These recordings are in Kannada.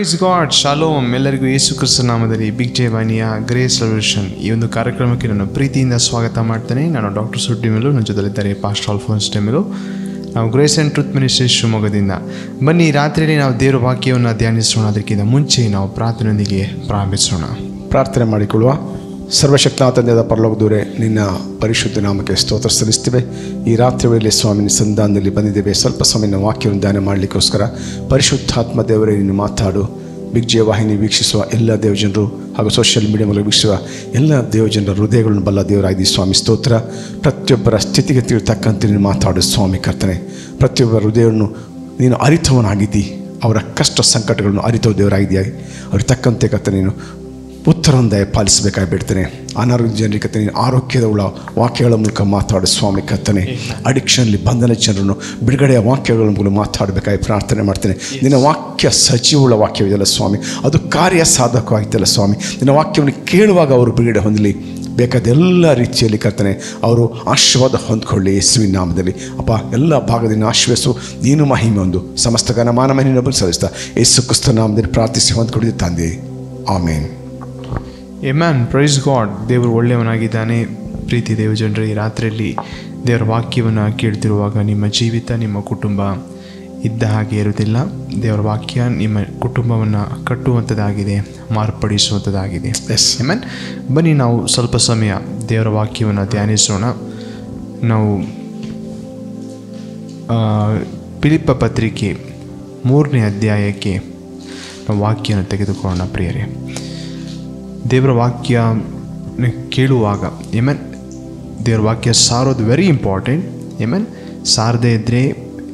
ಪ್ರೈಸ್ ಗಾಡ್ ಶಾಲೋಮ್ ಎಲ್ಲರಿಗೂ ಯೇಸು ಕ್ರಿಸ್ತ ನಾಮದಲ್ಲಿ ಬಿಗ್ ಜೆ ವಾಣಿಯ ಗ್ರೇಸ್ ಸೊಲ್ಯೂಷನ್ ಈ ಒಂದು ಕಾರ್ಯಕ್ರಮಕ್ಕೆ ನಾನು ಪ್ರೀತಿಯಿಂದ ಸ್ವಾಗತ ಮಾಡ್ತೇನೆ ನಾನು ಡಾಕ್ಟರ್ ಸುಟ್ಟಿ ಮೇಲು ನನ್ನ ಜೊತೆಲಿದ್ದಾರೆ ಪಾಸ್ಟ್ ಆಲ್ಫೋನ್ಸ್ ಟೆಮಿಲು ನಾವು ಗ್ರೇಸ್ ಆ್ಯಂಡ್ ಟ್ರೂತ್ ಮಿನಿಸ್ಟ್ರಿ ಶಿವಮೊಗ್ಗದಿಂದ ಬನ್ನಿ ಈ ರಾತ್ರಿಯಲ್ಲಿ ನಾವು ದೇವರ ವಾಕ್ಯವನ್ನು ಧ್ಯಾನಿಸೋಣ ಅದಕ್ಕಿಂತ ಮುಂಚೆ ನಾವು ಪ್ರಾರ್ಥನೆಯೊಂದಿಗೆ ಪ್ರಾರಂಭಿಸೋಣ ಪ್ರಾರ್ಥನೆ ಮಾಡಿಕೊಳ್ಳುವ ಸರ್ವಶಕ್ತನಾಥ ತಂದೆಯಾದ ಪರಲೋಕ ದೂರೆ ನಿನ್ನ ಪರಿಶುದ್ಧ ನಾಮಕ್ಕೆ ಸ್ತೋತ್ರ ಸಲ್ಲಿಸ್ತೇವೆ ಈ ರಾತ್ರಿ ವೇಳೆ ಸ್ವಾಮಿನ ಸಂಧಾನದಲ್ಲಿ ಬಂದಿದ್ದೇವೆ ಸ್ವಲ್ಪ ಸಮಯ ವಾಕ್ಯವನ್ನು ಧ್ಯಾನ ಮಾಡಲಿಕ್ಕೋಸ್ಕರ ಪರಿಶುದ್ಧಾತ್ಮ ದೇವರೇ ನೀನು ಮಾತಾಡು ಬಿಗ್ ಜೆ ವಾಹಿನಿ ವೀಕ್ಷಿಸುವ ಎಲ್ಲ ದೇವಜನರು ಹಾಗೂ ಸೋಷಿಯಲ್ ಮೀಡಿಯಾ ಮೂಲಕ ವೀಕ್ಷಿಸುವ ಎಲ್ಲ ದೇವಜನರ ಹೃದಯಗಳನ್ನು ಬಲ್ಲ ದೇವರಾಗಿ ಸ್ವಾಮಿ ಸ್ತೋತ್ರ ಪ್ರತಿಯೊಬ್ಬರ ಸ್ಥಿತಿಗತಿಗಳು ತಕ್ಕಂತೆ ನೀನು ಮಾತಾಡು ಸ್ವಾಮಿ ಕರ್ತನೆ ಪ್ರತಿಯೊಬ್ಬರ ಹೃದಯವನ್ನು ನೀನು ಅರಿತವನಾಗಿದ್ದಿ ಅವರ ಕಷ್ಟ ಸಂಕಟಗಳನ್ನು ಅರಿತವ ದೇವರಾಗಿದೆಯಾ ಅವ್ರಿಗೆ ತಕ್ಕಂತೆ ಕರ್ತನೆ ನೀನು ಉತ್ತರವನ್ನು ಪಾಲಿಸಬೇಕಾಗಿ ಬಿಡ್ತೇನೆ ಅನಾರೋಗ್ಯ ಜನರಿಗೆ ಕತ್ತನೆ ನೀನು ಆರೋಗ್ಯದ ಉಳ್ಳ ವಾಕ್ಯಗಳ ಮೂಲಕ ಮಾತಾಡು ಸ್ವಾಮಿ ಕತ್ತನೆ ಅಡಿಕ್ಷನ್ಲಿ ಬಂಧನ ಜನರನ್ನು ಬಿಡುಗಡೆಯ ವಾಕ್ಯಗಳ ಮೂಲಕ ಮಾತಾಡಬೇಕಾಗಿ ಪ್ರಾರ್ಥನೆ ಮಾಡ್ತೇನೆ ನಿನ್ನ ವಾಕ್ಯ ಸಜೀವುಳ್ಳ ವಾಕ್ಯವಿದೆಯಲ್ಲ ಸ್ವಾಮಿ ಅದು ಕಾರ್ಯ ಸಾಧಕವಾಗಿದ್ದಲ್ಲ ಸ್ವಾಮಿ ನಿನ್ನ ವಾಕ್ಯವನ್ನು ಕೇಳುವಾಗ ಅವರು ಬಿಡುಗಡೆ ಹೊಂದಲಿ ಬೇಕಾದ ಎಲ್ಲ ರೀತಿಯಲ್ಲಿ ಕರ್ತನೆ ಅವರು ಆಶೀರ್ವಾದ ಹೊಂದ್ಕೊಳ್ಳಿ ಯೇಸುವಿನ ನಾಮದಲ್ಲಿ ಅಪ್ಪ ಎಲ್ಲ ಭಾಗದಿಂದ ಆಶ್ವಾಸು ನೀನು ಮಹಿಮೆ ಒಂದು ಸಮಸ್ತ ಗನ ಮಾನ ಮಹಿಮೆಯನ್ನು ಸಲ್ಲಿಸ್ತಾ ಯೇಸು ಕ್ರಿಸ್ತ ನಾಮದಲ್ಲಿ ಪ್ರಾರ್ಥಿಸಿ ಹೊಂದ್ಕೊಂಡಿದ್ದ ತಂದೆ ಆಮೇನ್ ಎಮ್ಯಾನ್ ಪ್ರೈಸ್ ಗಾಡ್ ದೇವರು ಒಳ್ಳೆಯವನಾಗಿದ್ದಾನೆ ಪ್ರೀತಿ ದೇವಜನರು ಈ ರಾತ್ರಿಯಲ್ಲಿ ದೇವರ ವಾಕ್ಯವನ್ನು ಕೇಳ್ತಿರುವಾಗ ನಿಮ್ಮ ಜೀವಿತ ನಿಮ್ಮ ಕುಟುಂಬ ಇದ್ದ ಹಾಗೆ ಇರುವುದಿಲ್ಲ ದೇವರ ವಾಕ್ಯ ನಿಮ್ಮ ಕುಟುಂಬವನ್ನು ಕಟ್ಟುವಂಥದ್ದಾಗಿದೆ ಮಾರ್ಪಡಿಸುವಂಥದ್ದಾಗಿದೆ ಎಸ್ ಎಮನ್ ಬನ್ನಿ ನಾವು ಸ್ವಲ್ಪ ಸಮಯ ದೇವರ ವಾಕ್ಯವನ್ನು ಧ್ಯಾನಿಸೋಣ ನಾವು ಆ, ಫಿಲಿಪ್ಪ ಪತ್ರಿಕೆ ಮೂರನೇ ಅಧ್ಯಾಯಕ್ಕೆ ನಾವು ವಾಕ್ಯನ ತೆಗೆದುಕೊಳ್ಳೋಣ ಪ್ರಿಯರೇ ದೇವರ ವಾಕ್ಯ ಕೇಳುವಾಗ ಎಮನ್ ದೇವರ ವಾಕ್ಯ ಸಾರೋದು ವೆರಿ ಇಂಪಾರ್ಟೆಂಟ್ ಎಮನ್ ಸಾರದೇ ಇದ್ದರೆ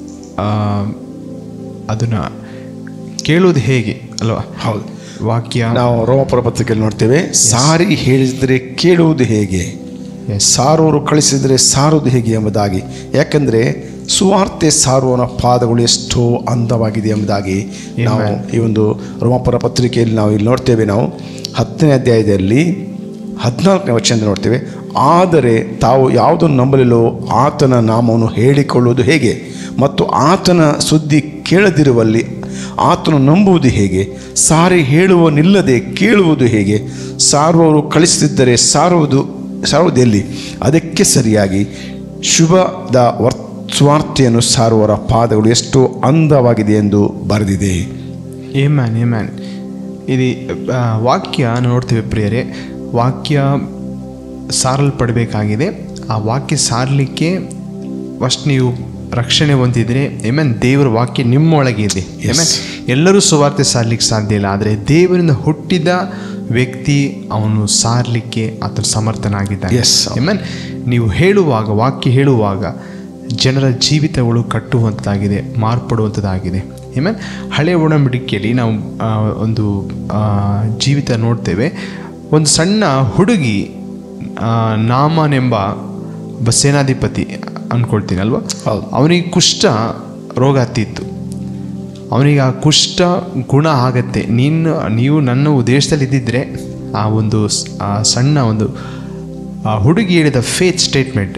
ಅದನ್ನು ಕೇಳೋದು ಹೇಗೆ ಅಲ್ವಾ ಹೌದು ವಾಕ್ಯ ನಾವು ರೋಮಪುರ ಪತ್ರಿಕೆಯಲ್ಲಿ ನೋಡ್ತೇವೆ ಸಾರಿ ಹೇಳಿದರೆ ಕೇಳುವುದು ಹೇಗೆ Yes. ಸಾರುವರು ಕಳಿಸಿದರೆ ಸಾರುವುದು ಹೇಗೆ ಎಂಬುದಾಗಿ ಯಾಕಂದರೆ ಸುವಾರ್ತೆ ಸಾರುವನ ಪಾದಗಳು ಎಷ್ಟೋ ಅಂದವಾಗಿದೆ ಎಂಬುದಾಗಿ ನಾವು ಈ ಒಂದು ರೋಮಪುರ ಪತ್ರಿಕೆಯಲ್ಲಿ ನಾವು ಇಲ್ಲಿ ನೋಡ್ತೇವೆ ನಾವು ಹತ್ತನೇ ಅಧ್ಯಾಯದಲ್ಲಿ ಹದಿನಾಲ್ಕನೇ ವಚನ ನೋಡ್ತೇವೆ ಆದರೆ ತಾವು ಯಾವುದನ್ನು ನಂಬಲಿಲ್ಲೋ ಆತನ ನಾಮವನ್ನು ಹೇಳಿಕೊಳ್ಳುವುದು ಹೇಗೆ ಮತ್ತು ಆತನ ಸುದ್ದಿ ಕೇಳದಿರುವಲ್ಲಿ ಆತನು ನಂಬುವುದು ಹೇಗೆ ಸಾರಿ ಹೇಳುವನಿಲ್ಲದೆ ಕೇಳುವುದು ಹೇಗೆ ಸಾರುವವರು ಕಳಿಸುತ್ತಿದ್ದರೆ ಸಾರುವುದು ಸಾರುವುದು ಎಲ್ಲಿ ಅದಕ್ಕೆ ಸರಿಯಾಗಿ ಶುಭದ ವರ್ ಸ್ವಾರ್ಥೆಯನ್ನು ಸಾರುವವರ ಪಾದಗಳು ಎಷ್ಟು ಅಂದವಾಗಿದೆ ಎಂದು ಬರೆದಿದೆ ಏ ಮ್ಯಾನ್ ಏ ಮ್ಯಾನ್ ಇದು ಆ, ವಾಕ್ಯ ನಾವು ನೋಡ್ತೇವೆ ಪ್ರಿಯರೇ ವಾಕ್ಯ ಸಾರಲ್ಪಡಬೇಕಾಗಿದೆ ಆ ವಾಕ್ಯ ಸಾರಲಿಕ್ಕೆ ಫಸ್ಟ್ ನೀವು ರಕ್ಷಣೆ ಹೊಂದಿದ್ರೆ ಏಮನ್ ದೇವರ ವಾಕ್ಯ ನಿಮ್ಮೊಳಗೆ ಇದೆ ಏಮನ್ ಎಲ್ಲರೂ ಸುವಾರ್ತೆ ಸಾರ್ಲಿಕ್ಕೆ ಸಾಧ್ಯ ಇಲ್ಲ ಆದರೆ ದೇವರಿಂದ ಹುಟ್ಟಿದ ವ್ಯಕ್ತಿ ಅವನು ಸಾರಲಿಕ್ಕೆ ಆತನ ಸಮರ್ಥನಾಗಿದ್ದಾನೆ Yes. ಏಮನ್ ನೀವು ಹೇಳುವಾಗ ವಾಕ್ಯ ಹೇಳುವಾಗ ಜನರ ಜೀವಿತಗಳು ಕಟ್ಟುವಂಥದ್ದಾಗಿದೆ ಮಾರ್ಪಡುವಂಥದ್ದಾಗಿದೆ ಏಮನ್ ಹಳೆ ಒಡಂಬಡಿಕೆಯಲ್ಲಿ ನಾವು ಆ, ಒಂದು ಆ, ಜೀವಿತ ನೋಡ್ತೇವೆ ಒಂದು ಸಣ್ಣ ಹುಡುಗಿ ಆ, ನಾಮನೆಂಬ ಒಬ್ಬ ಸೇನಾಧಿಪತಿ ಅಂದ್ಕೊಳ್ತೀನಿ ಅಲ್ವಾ ಹೌದು. ಅವನಿಗೆ ಕುಷ್ಠ ರೋಗ ಹತ್ತಿತ್ತು ಅವನಿಗೆ ಆ ಕುಷ್ಠ ಗುಣ ಆಗತ್ತೆ ನೀನು ನೀವು ನನ್ನ ಉದ್ದೇಶದಲ್ಲಿ ಇದ್ದಿದ್ರೆ ಆ ಒಂದು ಸ್- ಆ ಸಣ್ಣ ಒಂದು ಆ ಹುಡುಗಿ ಹೇಳಿದ ಫೇತ್ ಸ್ಟೇಟ್ಮೆಂಟ್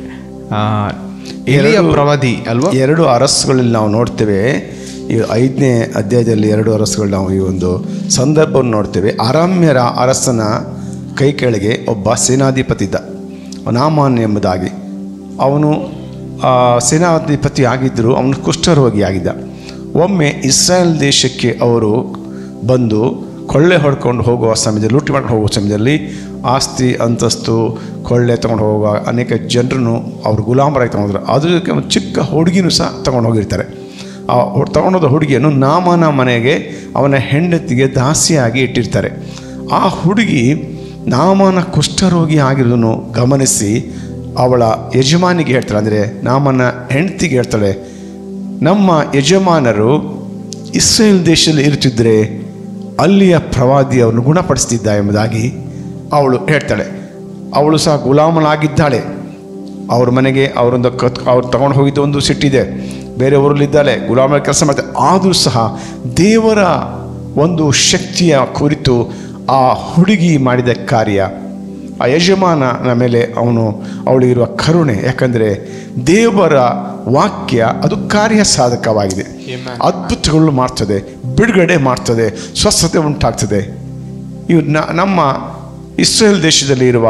ಎಲಿಯ ಎರಡು- ಪ್ರವಾದಿ ಅಲ್ವಾ ಎರಡು ಅರಸುಗಳಲ್ಲಿ ನಾವು ನೋಡ್ತೇವೆ ಈ ಐದನೇ ಅಧ್ಯಾಯದಲ್ಲಿ ಎರಡು ಅರಸುಗಳು ನಾವು ಈ ಒಂದು ಸಂದರ್ಭವನ್ನು ನೋಡ್ತೇವೆ ಅರಮ್ಯರ ಅರಸನ ಕೈ ಕೆಳಗೆ ಒಬ್ಬ ಸೇನಾಧಿಪತಿ ಇದ್ದ ನಾಮಾನ್ ಎಂಬುದಾಗಿ ಅವನು ಆ, ಸೇನಾಧಿಪತಿ ಆಗಿದ್ದರೂ ಅವನು ಕುಷ್ಠರೋಗಿ ಆಗಿದ್ದ ಒಮ್ಮೆ ಇಸ್ರಾಯೇಲ್ ದೇಶಕ್ಕೆ ಅವರು ಬಂದು ಕೊಳ್ಳೆ ಹೊಡ್ಕೊಂಡು ಹೋಗುವ ಸಮಯದಲ್ಲಿ ಲೂಟಿ ಮಾಡ್ಕೊಂಡು ಹೋಗುವ ಸಮಯದಲ್ಲಿ ಆಸ್ತಿ ಅಂತಸ್ತು ಕೊಳ್ಳೆ ತೊಗೊಂಡು ಹೋಗುವ ಅನೇಕ ಜನರನ್ನು ಅವರು ಗುಲಾಮರಾಗಿ ತೊಗೊಂಡ್ರು ಅದಕ್ಕೆ ಒಂದು ಚಿಕ್ಕ ಹುಡುಗಿನೂ ಸಹ ತೊಗೊಂಡು ಹೋಗಿರ್ತಾರೆ ಆ ಹು- ತಗೊಂಡೋದ ಹುಡುಗಿಯನ್ನು ನಾಮನ ಮನೆಗೆ ಅವನ ಹೆಂಡತಿಗೆ ದಾಸಿಯಾಗಿ ಇಟ್ಟಿರ್ತಾರೆ ಆ ಹುಡುಗಿ ನಾಮನ ಕುಷ್ಠರೋಗಿ ಆಗಿರೋದನ್ನು ಗಮನಿಸಿ ಅವಳ ಯಜಮಾನಿಗೆ ಹೇಳ್ತಾಳೆ ಅಂದರೆ ನಾಮನ ಹೆಂಡತಿಗೆ ಹೇಳ್ತಾಳೆ ನಮ್ಮ ಯಜಮಾನರು ಇಸ್ರೇಲ್ ದೇಶದಲ್ಲಿ ಇರುತ್ತಿದ್ದರೆ ಅಲ್ಲಿಯ ಪ್ರವಾದಿ ಅವನು ಗುಣಪಡಿಸ್ತಿದ್ದ ಎಂಬುದಾಗಿ ಅವಳು ಹೇಳ್ತಾಳೆ ಅವಳು ಸಹ ಗುಲಾಮಳಾಗಿದ್ದಾಳೆ ಅವ್ರ ಮನೆಗೆ ಅವರೊಂದು ಕತ್ ಅವ್ರು ತಗೊಂಡು ಹೋಗಿದ್ದು ಒಂದು ಸಿಟ್ಟಿದೆ ಬೇರೆ ಊರಲ್ಲಿದ್ದಾಳೆ ಗುಲಾಮ ಕೆಲಸ ಮಾಡ್ತಾರೆ ಆದರೂ ಸಹ ದೇವರ ಒಂದು ಶಕ್ತಿಯ ಕುರಿತು ಆ ಹುಡುಗಿ ಮಾಡಿದ ಕಾರ್ಯ ಆ ಯಜಮಾನನ ಮೇಲೆ ಅವನು ಅವಳಿಗಿರುವ ಕರುಣೆ ಯಾಕಂದರೆ ದೇವರ ವಾಕ್ಯ ಅದು ಕಾರ್ಯ ಸಾಧಕವಾಗಿದೆ Amen. ಅದ್ಭುತ ಅದ್ಭುತಗಳು ಮಾಡ್ತದೆ ಬಿಡುಗಡೆ ಮಾಡ್ತದೆ ಸ್ವಸ್ಥತೆ ಉಂಟಾಗ್ತದೆ ಇವು ನ- ನಮ್ಮ ಇಸ್ರೇಲ್ ದೇಶದಲ್ಲಿ ಇರುವ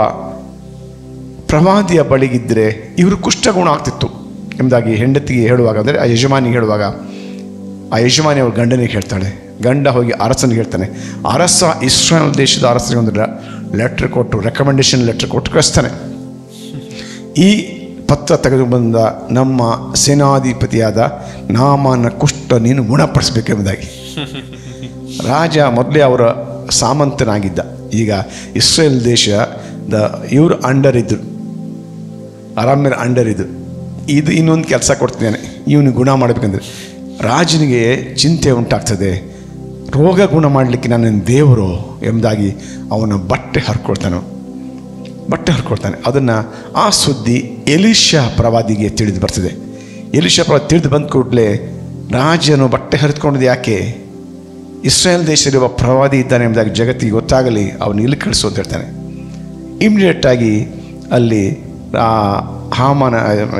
ಪ್ರವಾದಿಯ ಬಳಿಗಿದ್ದರೆ ಇವರು ಕುಷ್ಠಗುಣ ಆಗ್ತಿತ್ತು ಎಂಬುದಾಗಿ ಹೆಂಡತಿಗೆ ಹೇಳುವಾಗ ಅಂದರೆ ಆ ಯಜಮಾನಿಗೆ ಹೇಳುವಾಗ ಆ ಯಜಮಾನಿ ಅವ್ರ ಗಂಡನಿಗೆ ಹೇಳ್ತಾಳೆ ಗಂಡ ಹೋಗಿ ಅರಸನಿಗೆ ಹೇಳ್ತಾನೆ ಅರಸ ಇಸ್ರೇಲ್ ದೇಶದ ಅರಸನಿಗೆ ಒಂದು ಲೆಟ್ರ್ ಕೊಟ್ಟು ರೆಕಮೆಂಡೇಶನ್ ಲೆಟ್ರ್ ಕೊಟ್ಟು ಕಳಿಸ್ತಾನೆ ಈ ಪತ್ರ ತೆಗೆದು ಬಂದ ನಮ್ಮ ಸೇನಾಧಿಪತಿಯಾದ ನಾಮನ ಕುಷ್ಠ ನೀನು ಗುಣಪಡಿಸಬೇಕೆಂಬುದಾಗಿ ರಾಜ ಮೊದಲೇ ಅವರ ಸಾಮಂತನಾಗಿದ್ದ ಈಗ ಇಸ್ರೇಲ್ ದೇಶದ ಇವರು ಅಂಡರ್ ಇದ್ದರು ಅರಾಮ್ಯರ ಅಂಡರ್ ಇದ್ದರು ಇದು ಇನ್ನೊಂದು ಕೆಲಸ ಕೊಡ್ತಿದ್ದಾನೆ ಇವನು ಗುಣ ಮಾಡಬೇಕಂದ್ರೆ ರಾಜನಿಗೆ ಚಿಂತೆ ಉಂಟಾಗ್ತದೆ ರೋಗ ಗುಣ ಮಾಡಲಿಕ್ಕೆ ನನ್ನ ದೇವರು ಎಂಬುದಾಗಿ ಅವನ ಬಟ್ಟೆ ಹರ್ಕೊಳ್ತಾನೆ ಬಟ್ಟೆ ಹರ್ಕೊಳ್ತಾನೆ ಅದನ್ನು ಆ ಸುದ್ದಿ ಎಲಿಷಾ ಪ್ರವಾದಿಗೆ ತಿಳಿದು ಬರ್ತದೆ ಎಲಿಷಾ ಪ್ರವಾದಿ ತಿಳಿದು ಬಂದ ಕೂಡಲೇ ರಾಜನು ಬಟ್ಟೆ ಹರಿದುಕೊಂಡಿದ್ದು ಯಾಕೆ ಇಸ್ರೇಲ್ ದೇಶದಲ್ಲಿರುವ ಪ್ರವಾದಿ ಇದ್ದಾನೆ ಎಂಬುದಾಗಿ ಜಗತ್ತಿಗೆ ಗೊತ್ತಾಗಲಿ ಅವನು ಇಲ್ಲಿ ಕಳಿಸು ಅಂತ ಹೇಳ್ತಾನೆ ಇಮಿಡಿಯೇಟಾಗಿ ಅಲ್ಲಿ ಆ ಹಾಮಾನ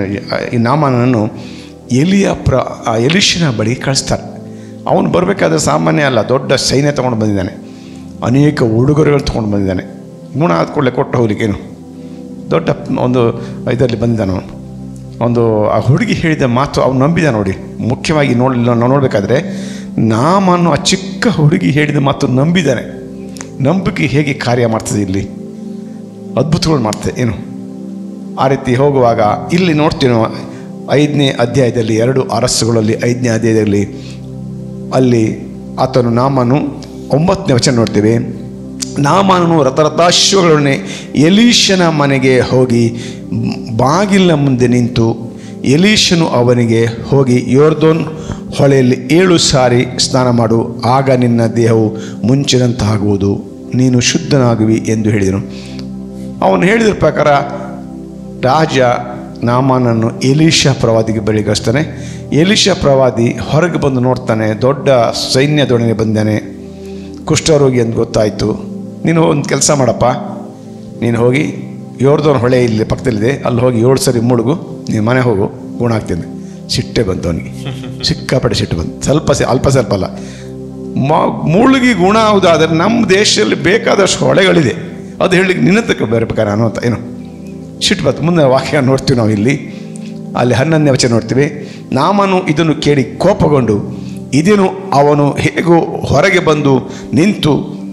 ಈ ನಾಮಾನನ್ನು ಎಲಿಯ ಪ್ರ ಆ ಎಲಿಶನ ಬಳಿ ಕಳಿಸ್ತಾರೆ ಅವನು ಬರಬೇಕಾದ್ರೆ ಸಾಮಾನ್ಯ ಅಲ್ಲ ದೊಡ್ಡ ಸೈನ್ಯ ತೊಗೊಂಡು ಬಂದಿದ್ದಾನೆ ಅನೇಕ ಉಡುಗೊರೆಗಳು ತೊಗೊಂಡು ಬಂದಿದ್ದಾನೆ ಗುಣ ಆದ ಕೂಡಲೇ ಕೊಟ್ಟು ಹೋಗ್ಲಿಕ್ಕೇನು ದೊಡ್ಡ ಒಂದು ಇದರಲ್ಲಿ ಬಂದಿದ್ದಾನೆ ಅವನು ಒಂದು ಆ ಹುಡುಗಿ ಹೇಳಿದ ಮಾತು ಅವ್ನು ನಂಬಿದ ನೋಡಿ ಮುಖ್ಯವಾಗಿ ನೋಡಿ ನಾವು ನೋಡಬೇಕಾದ್ರೆ ನಾಮನ್ನು ಆ ಚಿಕ್ಕ ಹುಡುಗಿ ಹೇಳಿದ ಮಾತು ನಂಬಿದ್ದಾನೆ ನಂಬಿಕೆ ಹೇಗೆ ಕಾರ್ಯ ಮಾಡ್ತದೆ ಇಲ್ಲಿ ಅದ್ಭುತಗಳು ಮಾಡ್ತದೆ ಏನು ಆ ರೀತಿ ಹೋಗುವಾಗ ಇಲ್ಲಿ ನೋಡ್ತೀವಿ ನಾವು ಐದನೇ ಅಧ್ಯಾಯದಲ್ಲಿ ಎರಡು ಅರಸುಗಳಲ್ಲಿ ಐದನೇ ಅಧ್ಯಾಯದಲ್ಲಿ ಅಲ್ಲಿ ಆತನು ನಾಮನು ಒಂಬತ್ತನೇ ವಚನ ನೋಡ್ತೀವಿ ನಾಮನು ರಥರಥಾಶ್ವಗಳನ್ನೇ ಎಲೀಶನ ಮನೆಗೆ ಹೋಗಿ ಬಾಗಿಲಿನ ಮುಂದೆ ನಿಂತು ಎಲೀಶನು ಅವನಿಗೆ ಹೋಗಿ ಯೋರ್ದೋನ್ ಹೊಳೆಯಲ್ಲಿ ಏಳು ಸಾರಿ ಸ್ನಾನ ಮಾಡು ಆಗ ನಿನ್ನ ದೇಹವು ಮುಂಚಿನಂತಾಗುವುದು ನೀನು ಶುದ್ಧನಾಗುವಿ ಎಂದು ಹೇಳಿದನು ಅವನು ಹೇಳಿದ ಪ್ರಕಾರ ರಾಜ ನಾಮಾನನ್ನು ಎಲೀಷಾ ಪ್ರವಾದಿಗೆ ಬಳಿ ಕಳಿಸ್ತಾನೆ ಎಲೀಷಾ ಪ್ರವಾದಿ ಹೊರಗೆ ಬಂದು ನೋಡ್ತಾನೆ ದೊಡ್ಡ ಸೈನ್ಯದೊಡನೆ ಬಂದಾನೆ ಕುಷ್ಠರೋಗಿ ಅಂತ ಗೊತ್ತಾಯಿತು ನೀನು ಒಂದು ಕೆಲಸ ಮಾಡಪ್ಪ ನೀನು ಹೋಗಿ ಯೋರ್ದೋನ್ ಹೊಳೆ ಇಲ್ಲಿ ಪಕ್ಕದಲ್ಲಿದೆ ಅಲ್ಲಿ ಹೋಗಿ ಏಳು ಸರಿ ಮುಳುಗು ನೀನು ಮನೆ ಹೋಗು ಗುಣ ಆಗ್ತೀನಿ ಸಿಟ್ಟೆ ಬಂತು ಅವನಿಗೆ ಸಿಕ್ಕಾಪಟ್ಟೆ ಸಿಟ್ಟು ಬಂತು ಸ್ವಲ್ಪ ಸ ಅಲ್ಪ ಸ್ವಲ್ಪ ಅಲ್ಲ ಮ- ಮುಳುಗಿ ಗುಣ ಹೌದಾದರೆ ನಮ್ಮ ದೇಶದಲ್ಲಿ ಬೇಕಾದಷ್ಟು ಹೊಳೆಗಳಿದೆ ಅದು ಹೇಳಲಿಕ್ಕೆ ನಿನ್ನ ತಕ್ಕ ಬರಬೇಕಾರೆ ಅನ್ನೋ ಅಂತ ಏನು ಸಿಟ್ಟು ಬಂತು ಮುಂದೆ ವಾಕ್ಯ ನೋಡ್ತೀವಿ ನಾವು ಇಲ್ಲಿ ಅಲ್ಲಿ ಹನ್ನೊಂದನೇ ವಚನ ನೋಡ್ತೀವಿ ನಾಮನು ಇದನ್ನು ಕೇಳಿ ಕೋಪಗೊಂಡು ಇದೇನು ಅವನು ಹೇಗೂ ಹೊರಗೆ ಬಂದು ನಿಂತು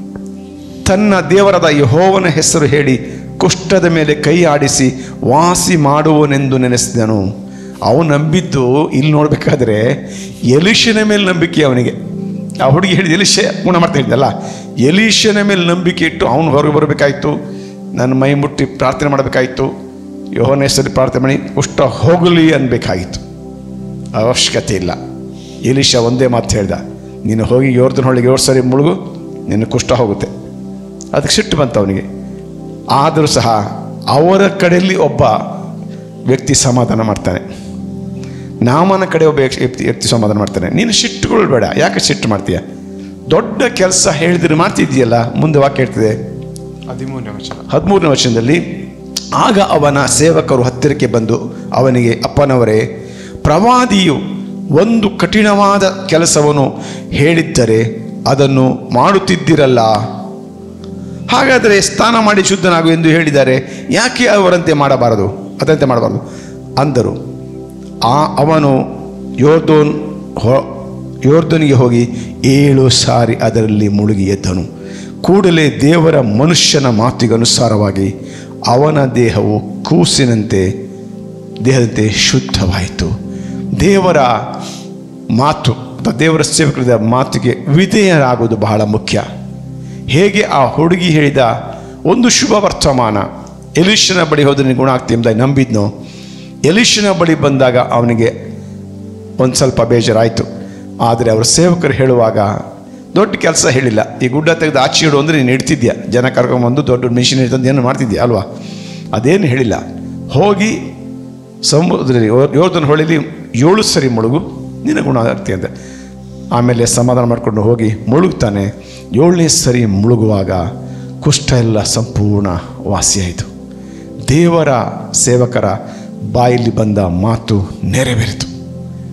ತನ್ನ ದೇವರಾದ ಯಹೋವನ ಹೆಸರು ಹೇಳಿ ಕುಷ್ಠದ ಮೇಲೆ ಕೈ ಆಡಿಸಿ ವಾಸಿ ಮಾಡುವನೆಂದು ನೆನೆಸಿದನು ಅವನು ನಂಬಿದ್ದು ಇಲ್ಲಿ ನೋಡಬೇಕಾದ್ರೆ ಎಲಿಶನ ಮೇಲೆ ನಂಬಿಕೆ ಅವನಿಗೆ ಆ ಹುಡುಗಿ ಹೇಳಿದ ಎಲಿಶ ಗುಣ ಮಾಡ್ತಾ ಇದ್ದಲ್ಲ ಎಲಿಶನ ಮೇಲೆ ನಂಬಿಕೆ ಇಟ್ಟು ಅವನು ಹೊರಗೆ ಬರಬೇಕಾಯ್ತು ನನ್ನ ಮೈ ಮುಟ್ಟಿ ಪ್ರಾರ್ಥನೆ ಮಾಡಬೇಕಾಯ್ತು ಯೋಹನ ಹೆಸರು ಪ್ರಾರ್ಥನೆ ಮಾಡಿ ಕುಷ್ಠ ಹೋಗಲಿ ಅನ್ಬೇಕಾಗಿತ್ತು ಅವಶ್ಯಕತೆ ಇಲ್ಲ ಎಲಿಶ ಒಂದೇ ಮಾತು ಹೇಳ್ದ ನೀನು ಹೋಗಿ ಯೋರ್ದನ ಹೊಳಿಗೆ ಏಳು ಸರಿ ಮುಳುಗು ನಿನ್ನ ಕುಷ್ಠ ಹೋಗುತ್ತೆ ಅದಕ್ಕೆ ಸಿಟ್ಟು ಬಂತು ಅವನಿಗೆ ಆದರೂ ಸಹ ಅವರ ಕಡೆಯಲ್ಲಿ ಒಬ್ಬ ವ್ಯಕ್ತಿ ಸಮಾಧಾನ ಮಾಡ್ತಾನೆ ನಾಮನ ಕಡೆ ಒಬ್ಬ ವ್ಯಕ್ತಿ ವ್ಯಕ್ತಿ ಸಮಾಧಾನ ಮಾಡ್ತಾನೆ ನೀನು ಸಿಟ್ಟುಗೊಳ್ಬೇಡ ಯಾಕೆ ಸಿಟ್ಟು ಮಾಡ್ತೀಯ ದೊಡ್ಡ ಕೆಲಸ ಹೇಳಿದ್ರೆ ಮಾಡ್ತಿದ್ದೀಯಲ್ಲ ಮುಂದೆ ವಾಕ್ಯ ಹೇಳ್ತಿದೆ ಹದಿಮೂರನೇ ವಚನ ಹದಿಮೂರನೇ ವರ್ಷದಲ್ಲಿ ಆಗ ಅವನ ಸೇವಕರು ಹತ್ತಿರಕ್ಕೆ ಬಂದು ಅವನಿಗೆ ಅಪ್ಪನವರೇ ಪ್ರವಾದಿಯು ಒಂದು ಕಠಿಣವಾದ ಕೆಲಸವನ್ನು ಹೇಳಿದ್ದರೆ ಅದನ್ನು ಮಾಡುತ್ತಿದ್ದಿರಲ್ಲ ಹಾಗಾದರೆ ಸ್ನಾನ ಮಾಡಿ ಶುದ್ಧನಾಗು ಎಂದು ಹೇಳಿದ್ದಾರೆ ಯಾಕೆ ಅವರಂತೆ ಮಾಡಬಾರದು ಅದರಂತೆ ಮಾಡಬಾರದು ಅಂದರು ಆ ಅವನು ಯೋರ್ದೋನ್ ಹೊ ಯೋರ್ದನಿಗೆ ಹೋಗಿ ಏಳು ಸಾರಿ ಅದರಲ್ಲಿ ಮುಳುಗಿ ಎದ್ದನು ಕೂಡಲೇ ದೇವರ ಮನುಷ್ಯನ ಮಾತಿಗೆ ಅನುಸಾರವಾಗಿ ಅವನ ದೇಹವು ಕೂಸಿನಂತೆ ದೇಹದಂತೆ ಶುದ್ಧವಾಯಿತು ದೇವರ ಮಾತು ಅಥವಾ ದೇವರ ಸೇವಕರ ಮಾತಿಗೆ ವಿಧೇಯರಾಗುವುದು ಬಹಳ ಮುಖ್ಯ ಹೇಗೆ ಆ ಹುಡುಗಿ ಹೇಳಿದ ಒಂದು ಶುಭ ವರ್ತಮಾನ ಎಲಿಶನ ಬಳಿ ಹೋದ್ರೆ ನೀನು ಗುಣ ಆಗ್ತಿ ಎಂಬುದಾಗಿ ನಂಬಿದ್ನೋ ಎಲಿಶನ ಬಳಿ ಬಂದಾಗ ಅವನಿಗೆ ಒಂದು ಸ್ವಲ್ಪ ಬೇಜಾರಾಯಿತು ಆದರೆ ಅವರ ಸೇವಕರು ಹೇಳುವಾಗ ದೊಡ್ಡ ಕೆಲಸ ಹೇಳಿಲ್ಲ ಈ ಗುಡ್ಡ ತೆಗೆದು ಆಚೆ ಇಡು ಅಂದರೆ ನೀನು ಇಡ್ತಿದ್ಯಾ ಜನ ಕರ್ಕೊಂಬಂದು ದೊಡ್ಡ ಮಿಷಿನ್ ಇಡ್ತಂದು ಏನು ಮಾಡ್ತಿದ್ಯಾ ಅಲ್ವಾ ಅದೇನು ಹೇಳಿಲ್ಲ ಹೋಗಿ ಸಮುದ್ರದಲ್ಲಿ ಯೋರ್ದನ ಹೊಳೆಯಲ್ಲಿ ಏಳು ಸರಿ ಮುಳುಗು ನಿನ್ನ ಗುಣ ಆಗ್ತಿ ಅಂತ ಆಮೇಲೆ ಸಮಾಧಾನ ಮಾಡಿಕೊಂಡು ಹೋಗಿ ಮುಳುಗ್ತಾನೆ ಏಳನೇ ಸರಿ ಮುಳುಗುವಾಗ ಕುಷ್ಠ ಎಲ್ಲ ಸಂಪೂರ್ಣ ವಾಸಿಯಾಯಿತು ದೇವರ ಸೇವಕರ ಬಾಯಲ್ಲಿ ಬಂದ ಮಾತು ನೆರವೇರಿತು